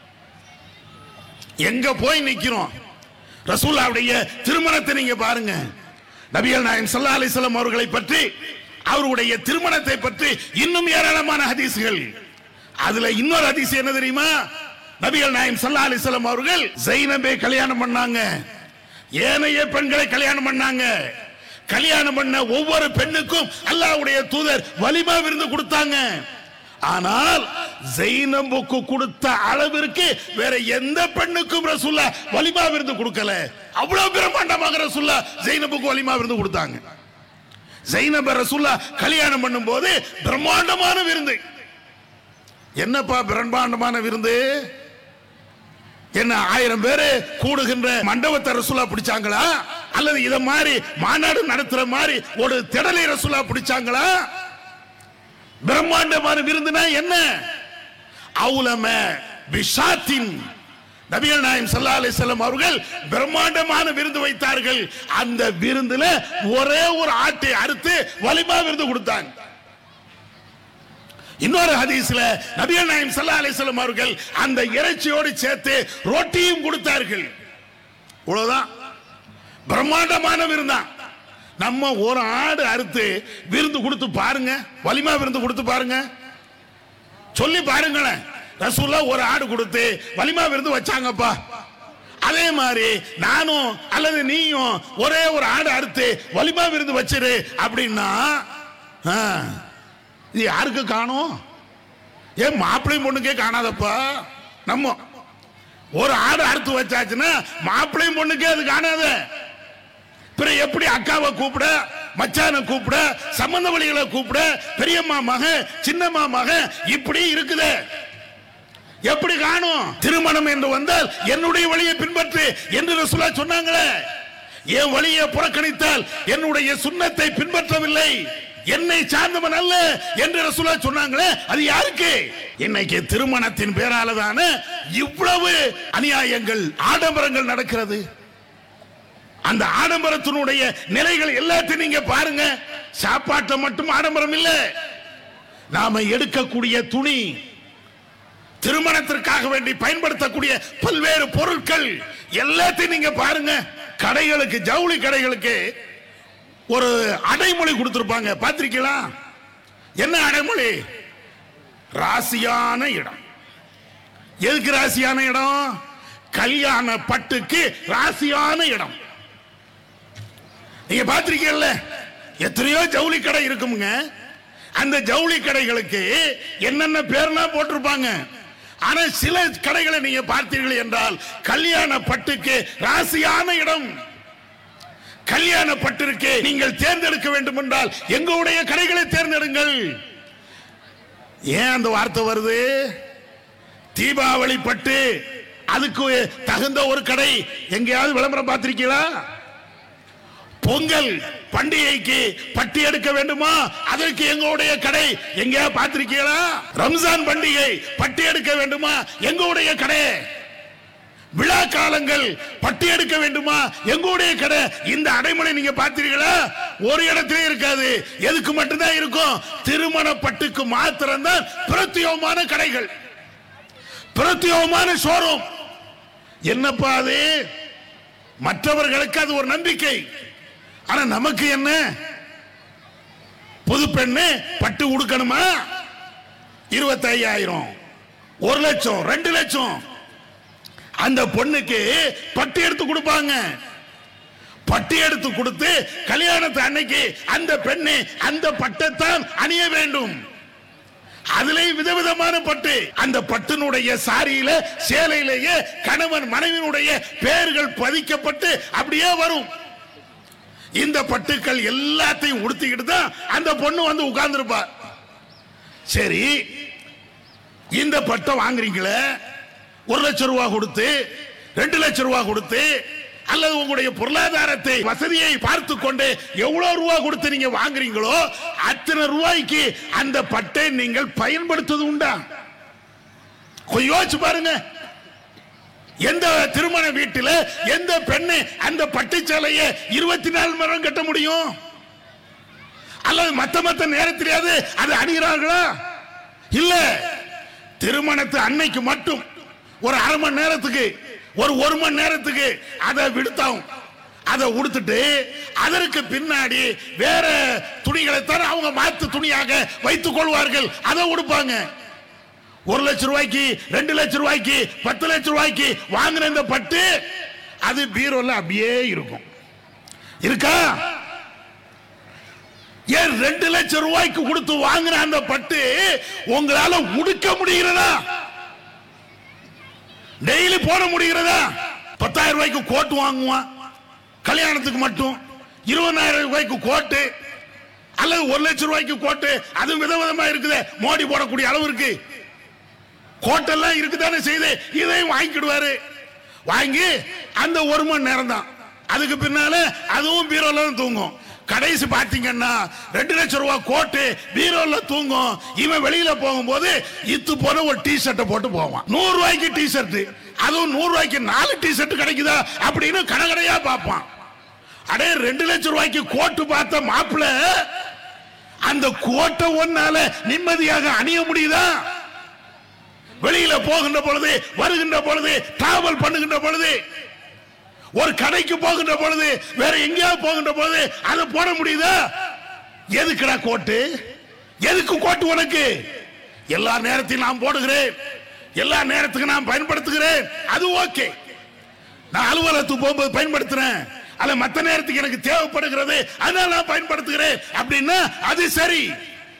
எங்க போய் நிக்கிறோம் ரசூல்லாவுடைய திருமணத்தை நீங்க பாருங்க நபிகள் நாயகம் ஸல்லல்லாஹு அலைஹி வஸல்லம் அவர்களை பற்றி அவருடைய திருமணத்தை பற்றி இன்னும் ஏராளமான ஹதீஸ்கள் அதுல இன்னொரு ஹதீஸ் என்ன தெரியுமா நபிகள் நாயகம் ஸல்லல்லாஹு அலைஹி வஸல்லம் அவர்கள் ஜைனபை கல்யாணம் பண்ணாங்க ஏனைய பெண்களை கல்யாணம் பண்ணாங்க கல்யாணம் பண்ண ஒவ்வொரு பெண்ணுக்கும் அல்லாஹ்வுடைய தூதர் வலிமா விருந்து கொடுத்தாங்க ஆனால் ஜைனபுக்கு கொடுத்த அளவிற்கு வேற எந்த பெண்ணுக்கும் ரசூல்லா வலிமா விருந்து கொடுக்கல அவ்வளவு பிரம்மாண்டமாக ரசூல்லா ஜைனபுக்கு வலிமா விருந்து கொடுத்தாங்க ஜைனப ரசூல்லா கல்யாணம் பண்ணும்போது பிரம்மாண்டமான விருந்து என்னப்பா பிரம்மாண்டமான விருந்து என்ன ஆயிரம் பேரு கூடுகின்ற மண்டபத்தை ரசூலா பிடிச்சாங்களா அல்லது இத மாதிரி மாநாடு நடத்துற மாதிரி ஒரு திடலை ரசூலா பிடிச்சாங்களா பிரம்மாண்டமான விருந்துனா என்ன அவுலம விஷாத்தின் நபிகள் நாயம் ஸல்லல்லாஹு அலைஹி வஸல்லம் அவர்கள் பிரம்மாண்டமான விருந்து வைத்தார்கள் அந்த விருந்துல ஒரே ஒரு ஆட்டை அறுத்து வலிமா விருந்து கொடுத்தாங்க இன்னொரு ஹதீஸ்ல நபிகள் நாயம் ஸல்லல்லாஹு அலைஹி வஸல்லம் அவர்கள் அந்த இறைச்சியோடு சேர்த்து ரொட்டியும் கொடுத்தார்கள் இவ்வளவுதான் பிரம்மாண்டமான விருந்தான் நம்ம ஒரு ஆடு அறுத்து விருந்து கொடுத்து பாருங்க வலிமா விருந்து கொடுத்து பாருங்க சொல்லி பாருங்களேன் ரசூல்லா ஒரு ஆடு கொடுத்து வலிமா விருந்து வச்சாங்கப்பா அதே மாதிரி நானும் அல்லது நீயும் ஒரே ஒரு ஆடு அறுத்து வலிமா விருந்து வச்சிரு அப்படின்னா ஆ, இது யாருக்கு காணும் ஏன் மாப்பிள்ளை பொண்ணுக்கே காணாதப்பா நம்ம ஒரு ஆடு அறுத்து வச்சாச்சுன்னா மாப்பிள்ளையும் பொண்ணுக்கே அது காணாத பிறகு எப்படி அக்காவை கூப்பிட மச்சானை கூப்பிட சம்பந்த வழிகளை கூப்பிட பெரியம்மா மகன் சின்னம்மா மகன் இப்படி இருக்குதே எப்படி காணும் திருமணம் என்று வந்தால் என்னுடைய வழியை பின்பற்று என்று ரசூலா சொன்னாங்களே என் வழியை புறக்கணித்தால் என்னுடைய சுண்ணத்தை பின்பற்றவில்லை என்னை சார்ந்தவன் அல்ல என்று ரசூலா சொன்னாங்களே அது யாருக்கு இன்னைக்கு திருமணத்தின் பேரால தானே இவ்வளவு அநியாயங்கள் ஆடம்பரங்கள் நடக்கிறது அந்த ஆடம்பரத்தினுடைய நிலைகள் எல்லாத்தையும் நீங்க பாருங்க சாப்பாட்டுல மட்டும் ஆடம்பரம் இல்ல நாம எடுக்கக்கூடிய துணி திருமணத்திற்காக வேண்டி பயன்படுத்தக்கூடிய பல்வேறு பொருட்கள் எல்லாத்தையும் நீங்க பாருங்க கடைகளுக்கு ஜவுளி கடைகளுக்கு ஒரு அடைமொழி கொடுத்திருப்பாங்க பாத்திருக்கீங்களா என்ன அடைமொழி ராசியான இடம் எதுக்கு ராசியான இடம் கல்யாண பட்டுக்கு ராசியான இடம் நீங்க பாத்திருக்கீங்கல்ல எத்தனையோ ஜவுளி கடை இருக்குமுங்க அந்த ஜவுளி கடைகளுக்கு என்னென்ன பேர்லாம் போட்டிருப்பாங்க ஆனா சில கடைகளை நீங்க பார்த்தீர்கள் என்றால் கல்யாண பட்டுக்கு ராசியான இடம் கல்யாண பட்டிருக்கு நீங்கள் தேர்ந்தெடுக்க வேண்டும் என்றால் எங்களுடைய கடைகளை தேர்ந்தெடுங்கள் ஏன் அந்த வார்த்தை வருது தீபாவளி பட்டு அதுக்கு தகுந்த ஒரு கடை எங்கேயாவது விளம்பரம் பார்த்திருக்கீங்களா பொங்கல் பண்டிகைக்கு பட்டி எடுக்க வேண்டுமா அதற்கு எங்களுடைய கடை எங்க பார்த்திருக்கீங்களா ரம்ஜான் பண்டிகை பட்டி எடுக்க வேண்டுமா எங்களுடைய கடை விழா காலங்கள் பட்டி எடுக்க வேண்டுமா எங்களுடைய கடை இந்த அடைமொழி நீங்க பார்த்தீர்களா ஒரு இடத்திலே இருக்காது எதுக்கு மட்டும்தான் இருக்கும் திருமண பட்டுக்கு மாத்திரம்தான் பிரத்யோகமான கடைகள் பிரத்யோகமான ஷோரூம் என்னப்பா அது மற்றவர்களுக்கு அது ஒரு நம்பிக்கை ஆனா நமக்கு என்ன புது பெண்ணு பட்டு உடுக்கணுமா இருபத்தி ஐயாயிரம் ஒரு லட்சம் ரெண்டு லட்சம் அந்த பொண்ணுக்கு பட்டு எடுத்து கொடுப்பாங்க பட்டு எடுத்து கொடுத்து கல்யாணத்து அன்னைக்கு அந்த பெண்ணு அந்த பட்டைத்தான் அணிய வேண்டும் அதுலயும் விதவிதமான பட்டு அந்த பட்டினுடைய சாரியில சேலையிலேயே கணவன் மனைவியினுடைய பெயர்கள் பதிக்கப்பட்டு அப்படியே வரும் இந்த பட்டுக்கள் எல்லாத்தையும் உடுத்திக்கிட்டு தான் அந்த பொண்ணு வந்து உட்கார்ந்துருப்பா சரி இந்த பட்டை வாங்குறீங்களே ஒரு லட்சம் ரூபாய் கொடுத்து ரெண்டு லட்சம் ரூபாய் கொடுத்து அல்லது உங்களுடைய பொருளாதாரத்தை வசதியை பார்த்து கொண்டு எவ்வளவு ரூபாய் கொடுத்து நீங்க வாங்குறீங்களோ அத்தனை ரூபாய்க்கு அந்த பட்டை நீங்கள் பயன்படுத்துவது உண்டா கொஞ்சம் யோசிச்சு பாருங்க எந்த திருமண வீட்டில் எந்த பெண்ணு அந்த பட்டுச்சேலையை இருபத்தி நாலு மணி நேரம் கட்ட முடியும் அல்லது மத்த மத்த நேரத்திலேயாவது அது அணிகிறார்களா இல்ல திருமணத்து அன்னைக்கு மட்டும் ஒரு அரை மணி நேரத்துக்கு ஒரு ஒரு மணி நேரத்துக்கு அதை விடுத்தாகும் அதை உடுத்துட்டு அதற்கு பின்னாடி வேற துணிகளைத்தான் அவங்க மாத்து துணியாக வைத்துக் கொள்வார்கள் அதை உடுப்பாங்க ஒரு லட்சம் ரூபாய்க்கு ரெண்டு லட்சம் ரூபாய்க்கு பத்து லட்சம் ரூபாய்க்கு வாங்கின இந்த பட்டு அது பீரோல அப்படியே இருக்கும் இருக்கா ஏன் ரெண்டு லட்சம் ரூபாய்க்கு கொடுத்து வாங்கின அந்த பட்டு உங்களால உடுக்க முடிகிறதா டெய்லி போட முடிகிறதா பத்தாயிரம் ரூபாய்க்கு கோட்டு வாங்குவான் கல்யாணத்துக்கு மட்டும் இருபதாயிரம் ரூபாய்க்கு கோட்டு அல்லது ஒரு லட்சம் ரூபாய்க்கு கோட்டு அதுவும் விதவிதமா இருக்குது மோடி போடக்கூடிய அளவு இருக்கு கோட்டெல்லாம் இருக்குதானே செய்து இதையும் வாங்கிக்கிடுவாரு வாங்கி அந்த ஒரு மணி நேரம் தான் அதுக்கு பின்னால அதுவும் பீரோல தான் தூங்கும் கடைசி பாத்தீங்கன்னா ரெண்டு லட்சம் ரூபாய் கோட்டு பீரோல தூங்கும் இவன் வெளியில போகும்போது இத்து போன ஒரு டி ஷர்ட்டை போட்டு போவான் நூறு ரூபாய்க்கு டி ஷர்ட் அதுவும் நூறு ரூபாய்க்கு நாலு டி ஷர்ட் கிடைக்குதா அப்படின்னு கடைக்கடையா பார்ப்பான் அடே ரெண்டு லட்சம் ரூபாய்க்கு கோட்டு பார்த்த மாப்பிள்ள அந்த கோட்டை ஒன்னால நிம்மதியாக அணிய முடியுதா வெளியில போகின்ற பொழுது வருகின்ற பொழுது டிராவல் பண்ணுகின்ற பொழுது ஒரு கடைக்கு போகின்ற பொழுது வேற எங்கேயாவது போகின்ற பொழுது அதை போட முடியுதா எதுக்குடா கோட்டு எதுக்கு கோட்டு உனக்கு எல்லா நேரத்தையும் நான் போடுகிறேன் எல்லா நேரத்துக்கும் நான் பயன்படுத்துகிறேன் அது ஓகே நான் அலுவலகத்துக்கு போகும்போது பயன்படுத்துறேன் அல்ல மத்த நேரத்துக்கு எனக்கு தேவைப்படுகிறது அதனால நான் பயன்படுத்துகிறேன் அப்படின்னா அது சரி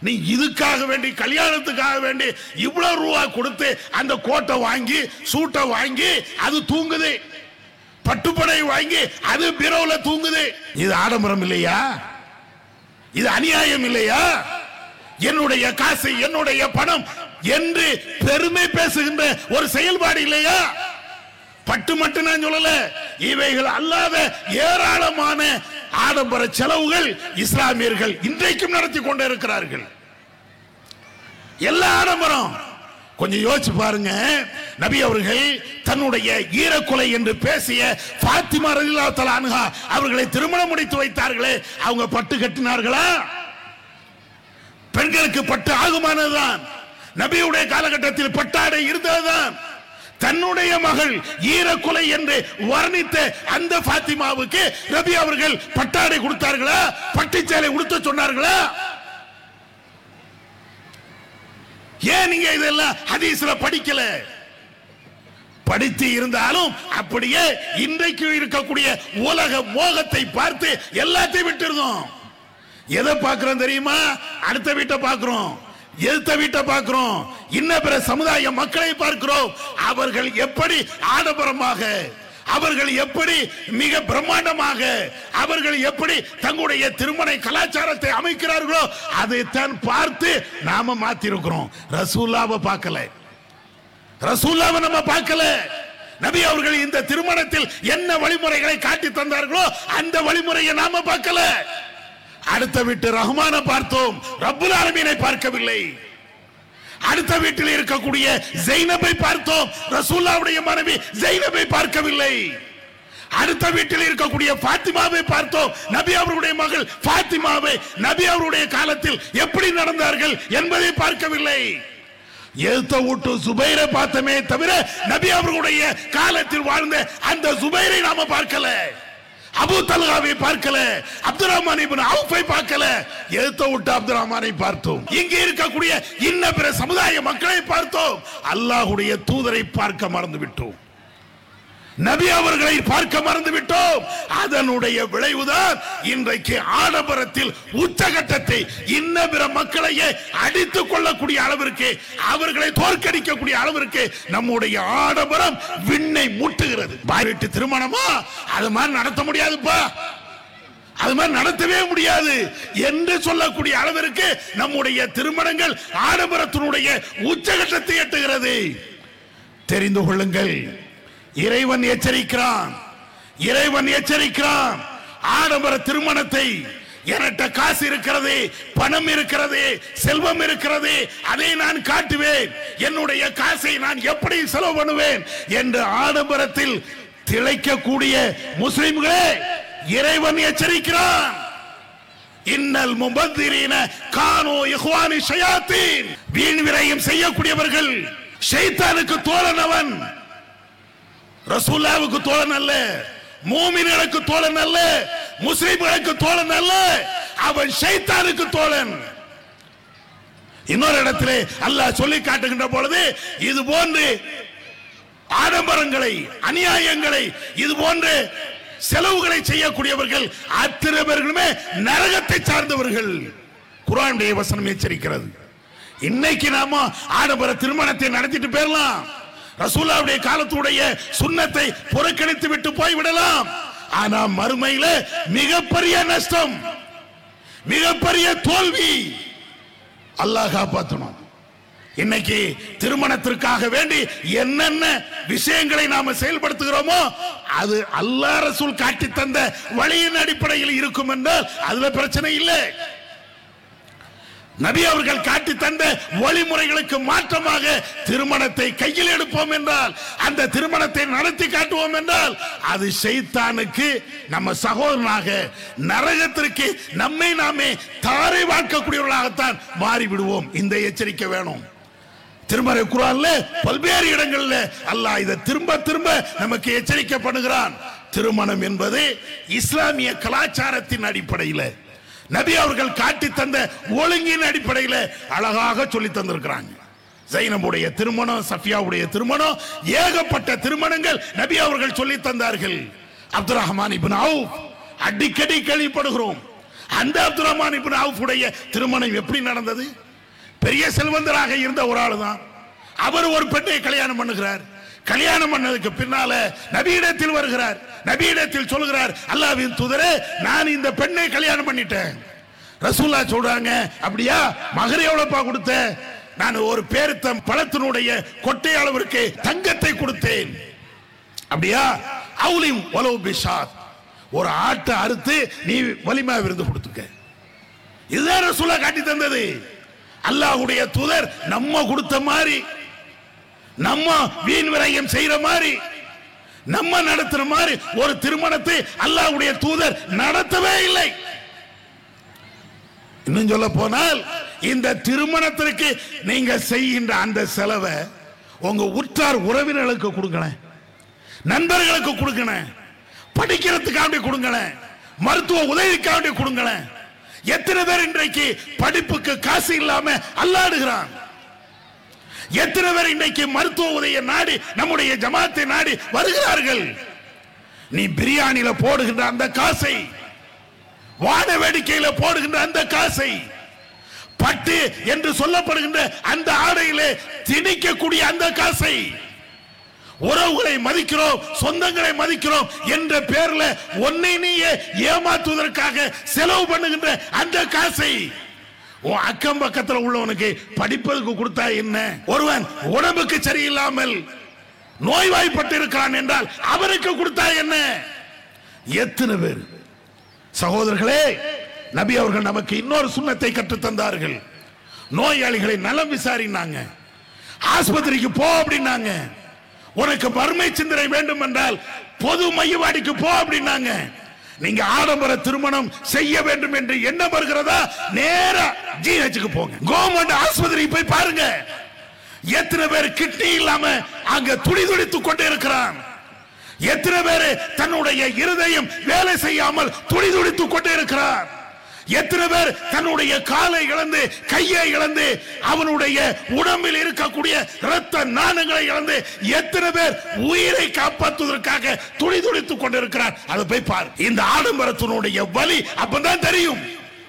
நீ இதுக்காக வேண்டி கல்யாணத்துக்காக வேண்டி இவ்வளவு ரூபா கொடுத்து அந்த கோட்டை வாங்கி சூட்டை வாங்கி அது தூங்குது பட்டுப்படை வாங்கி அது பீரோல தூங்குது இது ஆடம்பரம் இல்லையா இது அநியாயம் இல்லையா என்னுடைய காசு என்னுடைய பணம் என்று பெருமை பேசுகின்ற ஒரு செயல்பாடு இல்லையா பட்டு மட்டும் நான் சொல்லல இவைகள் அல்லாத ஏராளமான ஆடம்பர செலவுகள் இஸ்லாமியர்கள் இன்றைக்கும் நடத்தி கொண்டு இருக்கிறார்கள் எல்லா ஆடம்பரம் கொஞ்சம் யோசிச்சு பாருங்க நபி அவர்கள் தன்னுடைய ஈரக்குலை என்று பேசிய பாத்திமா ரலியல்லாஹு தஆலா அன்ஹா அவர்களை திருமணம் முடித்து வைத்தார்களே அவங்க பட்டு கட்டினார்களா பெண்களுக்கு பட்டு ஆகுமானதுதான் நபியுடைய காலகட்டத்தில் பட்டாடை இருந்ததுதான் தன்னுடைய மகள் ஈரக்குலை என்று வர்ணித்த அந்த பாத்திமாவுக்கு நபி அவர்கள் பட்டாடை கொடுத்தார்களா பட்டுச்சேலை உடுத்த சொன்னார்களா ஏன் நீங்க இதெல்லாம் ஹதீஸ்ல படிக்கல படித்து இருந்தாலும் அப்படியே இன்றைக்கு இருக்கக்கூடிய உலக மோகத்தை பார்த்து எல்லாத்தையும் விட்டுருந்தோம் எதை பார்க்கிறோம் தெரியுமா அடுத்த வீட்டை பார்க்கிறோம் எதிர்த்த வீட்டை பார்க்கிறோம் இன்ன பிற சமுதாய மக்களை பார்க்கிறோம் அவர்கள் எப்படி ஆடம்பரமாக அவர்கள் எப்படி மிக பிரம்மாண்டமாக அவர்கள் எப்படி தங்களுடைய திருமண கலாச்சாரத்தை அமைக்கிறார்களோ அதைத்தான் பார்த்து நாம மாத்தி இருக்கிறோம் ரசூல்லாவை பார்க்கல ரசூல்லாவை நம்ம பார்க்கல நபி அவர்கள் இந்த திருமணத்தில் என்ன வழிமுறைகளை காட்டி தந்தார்களோ அந்த வழிமுறையை நாம பார்க்கல அடுத்த வீட்டு ரஹ்மான பார்த்தோம் ரப்புல் ஆலமீனை பார்க்கவில்லை அடுத்த வீட்டில் இருக்கக்கூடிய ஜெய்னபை பார்த்தோம் ரசூல்லாவுடைய மனைவி ஜெய்னபை பார்க்கவில்லை அடுத்த வீட்டில் இருக்கக்கூடிய பாத்திமாவை பார்த்தோம் நபி அவருடைய மகள் பாத்திமாவை நபி அவருடைய காலத்தில் எப்படி நடந்தார்கள் என்பதை பார்க்கவில்லை எழுத்த வீட்டு சுபைரை பார்த்தமே தவிர நபி அவர்களுடைய காலத்தில் வாழ்ந்த அந்த சுபைரை நாம பார்க்கல அபு தல்காவை பார்க்கல அப்துல் ரஹ்மான் இப்னு அவுஃபை பார்க்கல எழுத்த விட்டு அப்துல் ரஹ்மானை பார்த்தோம் இங்கே இருக்கக்கூடிய இன்ன பிற சமுதாய மக்களை பார்த்தோம் அல்லாஹ்வுடைய தூதரை பார்க்க மறந்து விட்டோம் நபி அவர்களை பார்க்க மறந்து விட்டோம் அதனுடைய விளைவுதான் இன்றைக்கு ஆடம்பரத்தில் உச்சகட்டத்தை இன்ன பிற மக்களையே அடித்துக் கொள்ளக்கூடிய அளவிற்கு அவர்களை தோற்கடிக்கக்கூடிய அளவிற்கு நம்முடைய ஆடம்பரம் விண்ணை முட்டுகிறது பாரிட்டு திருமணமா அது மாதிரி நடத்த முடியாதுப்பா அது மாதிரி நடத்தவே முடியாது என்று சொல்லக்கூடிய அளவிற்கு நம்முடைய திருமணங்கள் ஆடம்பரத்தினுடைய உச்சகட்டத்தை எட்டுகிறது தெரிந்து கொள்ளுங்கள் இறைவன் எச்சரிக்கிறான் இறைவன் எச்சரிக்கிறான் ஆடம்பர திருமணத்தை என்கிட்ட காசு இருக்கிறது பணம் இருக்கிறது செல்வம் இருக்கிறது அதை நான் காட்டுவேன் என்னுடைய காசை நான் எப்படி செலவு பண்ணுவேன் என்று ஆடம்பரத்தில் திளைக்கக்கூடிய முஸ்லிம்களே இறைவன் எச்சரிக்கிறான் இன்னல் முபத்திரீன கானோ இஹ்வானி ஷயாத்தீன் வீண் விரயம் செய்யக்கூடியவர்கள் ஷைத்தானுக்கு தோழன் அவன் ரசூல்லாவுக்கு தோழன் அல்ல மூமின்களுக்கு தோழன் அல்ல முஸ்லிம்களுக்கு தோழன் அல்ல அவன் ஷைத்தானுக்கு தோழன் இன்னொரு இடத்திலே அல்லாஹ் சொல்லி காட்டுகின்ற பொழுது இது போன்று ஆடம்பரங்களை அநியாயங்களை இது போன்று செலவுகளை செய்யக்கூடியவர்கள் அத்தனை பேர்களுமே நரகத்தை சார்ந்தவர்கள் குரானுடைய வசனம் எச்சரிக்கிறது இன்னைக்கு நாம ஆடம்பர திருமணத்தை நடத்திட்டு போயிடலாம் ரசூலாவுடைய காலத்துடைய சுண்ணத்தை புறக்கணித்து விட்டு போய்விடலாம் ஆனா மறுமையில மிகப்பெரிய நஷ்டம் மிகப்பெரிய தோல்வி அல்லாஹ் காப்பாற்றணும் இன்னைக்கு திருமணத்திற்காக வேண்டி என்னென்ன விஷயங்களை நாம செயல்படுத்துகிறோமோ அது அல்லாஹ் ரசூல் காட்டி தந்த வழியின் அடிப்படையில் இருக்கும் என்றால் அதுல பிரச்சனை இல்லை நபி அவர்கள் காட்டி தந்த வழிமுறைகளுக்கு மாற்றமாக திருமணத்தை கையில் எடுப்போம் என்றால் அந்த திருமணத்தை நடத்தி காட்டுவோம் என்றால் அது ஷைத்தானுக்கு நம்ம சகோதரனாக நரகத்திற்கு நம்மை நாமே தாரை வாழ்க்கக்கூடியவர்களாகத்தான் மாறிவிடுவோம் இந்த எச்சரிக்கை வேணும் திருமறை குரான்ல பல்வேறு இடங்கள்ல அல்லாஹ் இதை திரும்ப திரும்ப நமக்கு எச்சரிக்கை பண்ணுகிறான் திருமணம் என்பது இஸ்லாமிய கலாச்சாரத்தின் அடிப்படையில் நபி அவர்கள் காட்டி தந்த ஒழுங்கின் அடிப்படையில் அழகாக சொல்லி தந்திருக்கிறாங்க ஜைனபுடைய திருமணம் சஃபியாவுடைய திருமணம் ஏகப்பட்ட திருமணங்கள் நபி அவர்கள் சொல்லி தந்தார்கள் அப்துல் ரஹ்மான் இப்னு அவுஃப் அடிக்கடி கேள்விப்படுகிறோம் அந்த அப்துல் ரஹ்மான் இப்னு அவுஃபுடைய திருமணம் எப்படி நடந்தது பெரிய செல்வந்தராக இருந்த ஒரு ஆளு தான் அவர் ஒரு பெண்ணை கல்யாணம் பண்ணுகிறார் கல்யாணம் பண்ணதுக்கு பின்னால நபியிடத்தில் வருகிறார் நபியிடத்தில் சொல்கிறார் அல்லாஹ்வின் தூதரே நான் இந்த பெண்ணை கல்யாணம் பண்ணிட்டேன் ரசூல்லா சொல்றாங்க அப்படியா மகர் எவ்வளவுப்பா கொடுத்த நான் ஒரு பேருத்தம் பழத்தினுடைய கொட்டை அளவிற்கு தங்கத்தை கொடுத்தேன் அப்படியா அவுலிம் ஒலவு பிஷாத் ஒரு ஆட்டை அறுத்து நீ வலிமா விருந்து கொடுத்துக்க இதுதான் ரசூலா காட்டி தந்தது அல்லாஹ்வுடைய தூதர் நம்ம கொடுத்த மாதிரி நம்ம வீண் விரயம் செய்யற மாதிரி நம்ம நடத்துற மாதிரி ஒரு திருமணத்தை அல்லாஹ்வுடைய தூதர் நடத்தவே இல்லை இன்னும் சொல்ல போனால் இந்த திருமணத்திற்கு நீங்க செய்கின்ற அந்த செலவை உங்க உற்றார் உறவினர்களுக்கு கொடுங்களேன் நண்பர்களுக்கு கொடுங்களேன் படிக்கிறதுக்காண்டி கொடுங்களேன் மருத்துவ உதவிக்காண்டி கொடுங்களேன் எத்தனை பேர் இன்றைக்கு படிப்புக்கு காசு இல்லாம அல்லாடுகிறான் எத்தனை பேர் இன்றைக்கு மருத்துவ உதவியை நாடி நம்முடைய ஜமாத்தை நாடி வருகிறார்கள் நீ பிரியாணியில போடுகின்ற அந்த காசை வான வேடிக்கையில போடுகின்ற அந்த காசை பட்டு என்று சொல்லப்படுகின்ற அந்த ஆடையிலே திணிக்கக்கூடிய அந்த காசை உறவுகளை மதிக்கிறோம் சொந்தங்களை மதிக்கிறோம் என்ற பேர்ல ஒன்னை நீயே ஏமாத்துவதற்காக செலவு பண்ணுகின்ற அந்த காசை உன் அக்கம் பக்கத்துல உள்ளவனுக்கு படிப்பதற்கு கொடுத்தா என்ன ஒருவன் உடம்புக்கு சரியில்லாமல் நோய்வாய்ப்பட்டு இருக்கிறான் என்றால் அவனுக்கு கொடுத்தா என்ன எத்தனை பேர் சகோதரர்களே நபி அவர்கள் நமக்கு இன்னொரு சுண்ணத்தை கற்றுத் தந்தார்கள் நோயாளிகளை நலம் விசாரினாங்க ஆஸ்பத்திரிக்கு போ அப்படின்னாங்க உனக்கு வறுமை சிந்தனை வேண்டும் என்றால் பொது மையவாடிக்கு போ அப்படின்னாங்க நீங்க ஆடம்பர திருமணம் செய்ய வேண்டும் என்று எண்ணம் வருகிறதா நேரா ஜிஹெச்சுக்கு போங்க கவர்மெண்ட் ஆஸ்பத்திரிக்கு போய் பாருங்க எத்தனை பேர் கிட்னி இல்லாம அங்க துடி துடித்துக் கொண்டு இருக்கிறான் எத்தனை பேர் தன்னுடைய இருதயம் வேலை செய்யாமல் துடி துடித்துக் கொண்டு இருக்கிறார் எத்தனை பேர் தன்னுடைய காலை இழந்து கையை இழந்து அவனுடைய உடம்பில் இருக்கக்கூடிய இரத்த நாணங்களை இழந்து எத்தனை பேர் உயிரை காப்பாற்றுவதற்காக துடி துடித்துக் கொண்டிருக்கிறார் அதை போய் பார் இந்த ஆடம்பரத்தினுடைய வலி அப்பதான் தெரியும்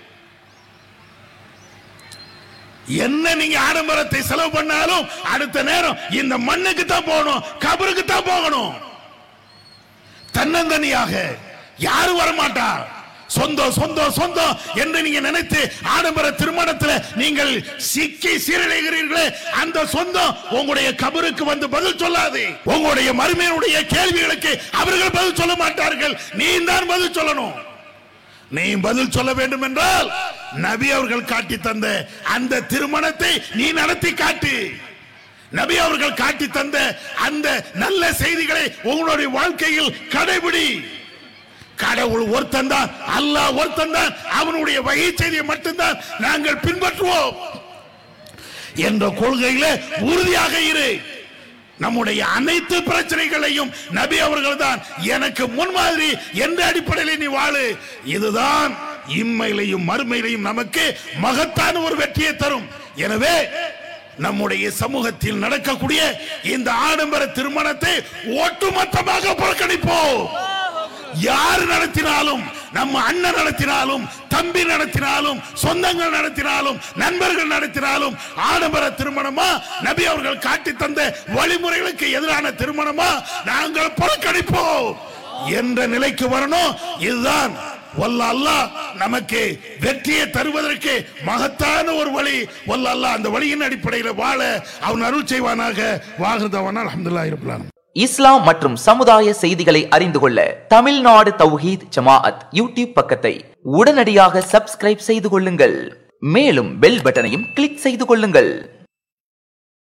என்ன நீங்க ஆடம்பரத்தை செலவு பண்ணாலும் அடுத்த நேரம் இந்த மண்ணுக்கு தான் போகணும் கபருக்கு தான் போகணும் தன்னந்தனியாக யாரும் வரமாட்டா சொந்தம் சொந்தம் சொந்தம் என்று நீங்க நினைத்து ஆடம்பர திருமணத்தில் நீங்கள் சிக்கி சீரழிகிறீர்களே அந்த சொந்தம் உங்களுடைய கபருக்கு வந்து பதில் சொல்லாது உங்களுடைய மருமையினுடைய கேள்விகளுக்கு அவர்கள் பதில் சொல்ல மாட்டார்கள் நீ தான் பதில் சொல்லணும் நீ பதில் சொல்ல வேண்டும் என்றால் நபி அவர்கள் காட்டி தந்த அந்த திருமணத்தை நீ நடத்தி காட்டு நபி அவர்கள் காட்டி தந்த அந்த நல்ல செய்திகளை உங்களுடைய வாழ்க்கையில் கடைபிடி கடவுள் ஒருத்தன் தான் அல்லாஹ் ஒருத்தன் தான் அவனுடைய வகை செய்தியை மட்டும்தான் நாங்கள் பின்பற்றுவோம் என்ற கொள்கையில உறுதியாக இரு நம்முடைய அனைத்து பிரச்சனைகளையும் நபி அவர்கள் தான் எனக்கு முன்மாதிரி என்ற அடிப்படையில் நீ வாழு இதுதான் இம்மையிலையும் மறுமையிலையும் நமக்கு மகத்தான ஒரு வெற்றியை தரும் எனவே நம்முடைய சமூகத்தில் நடக்கக்கூடிய இந்த ஆடம்பர திருமணத்தை ஒட்டுமொத்தமாக புறக்கணிப்போம் யார் நடத்தினாலும் நம்ம அண்ணன் நடத்தினாலும் தம்பி நடத்தினாலும் சொந்தங்கள் நடத்தினாலும் நண்பர்கள் நடத்தினாலும் ஆடம்பர திருமணமா நபி அவர்கள் காட்டி தந்த வழிமுறைகளுக்கு எதிரான திருமணமா நாங்கள் புறக்கணிப்போம் என்ற நிலைக்கு வரணும் இதுதான் வல்ல அல்லாஹ் நமக்கு வெற்றியை தருவதற்கு மகத்தான ஒரு வழி வல்ல அல்லாஹ் அந்த வழியின் அடிப்படையில் வாழ அவன் அருள் செய்வானாக வாகுதவனால் அல்ஹம்துலில்லாஹி ரப்பில் ஆலமீன் இஸ்லாம் மற்றும் சமுதாய செய்திகளை அறிந்து கொள்ள தமிழ்நாடு தௌஹீத் ஜமாஅத் யூடியூப் பக்கத்தை உடனடியாக சப்ஸ்கிரைப் செய்து கொள்ளுங்கள் மேலும் பெல் பட்டனையும் கிளிக் செய்து கொள்ளுங்கள்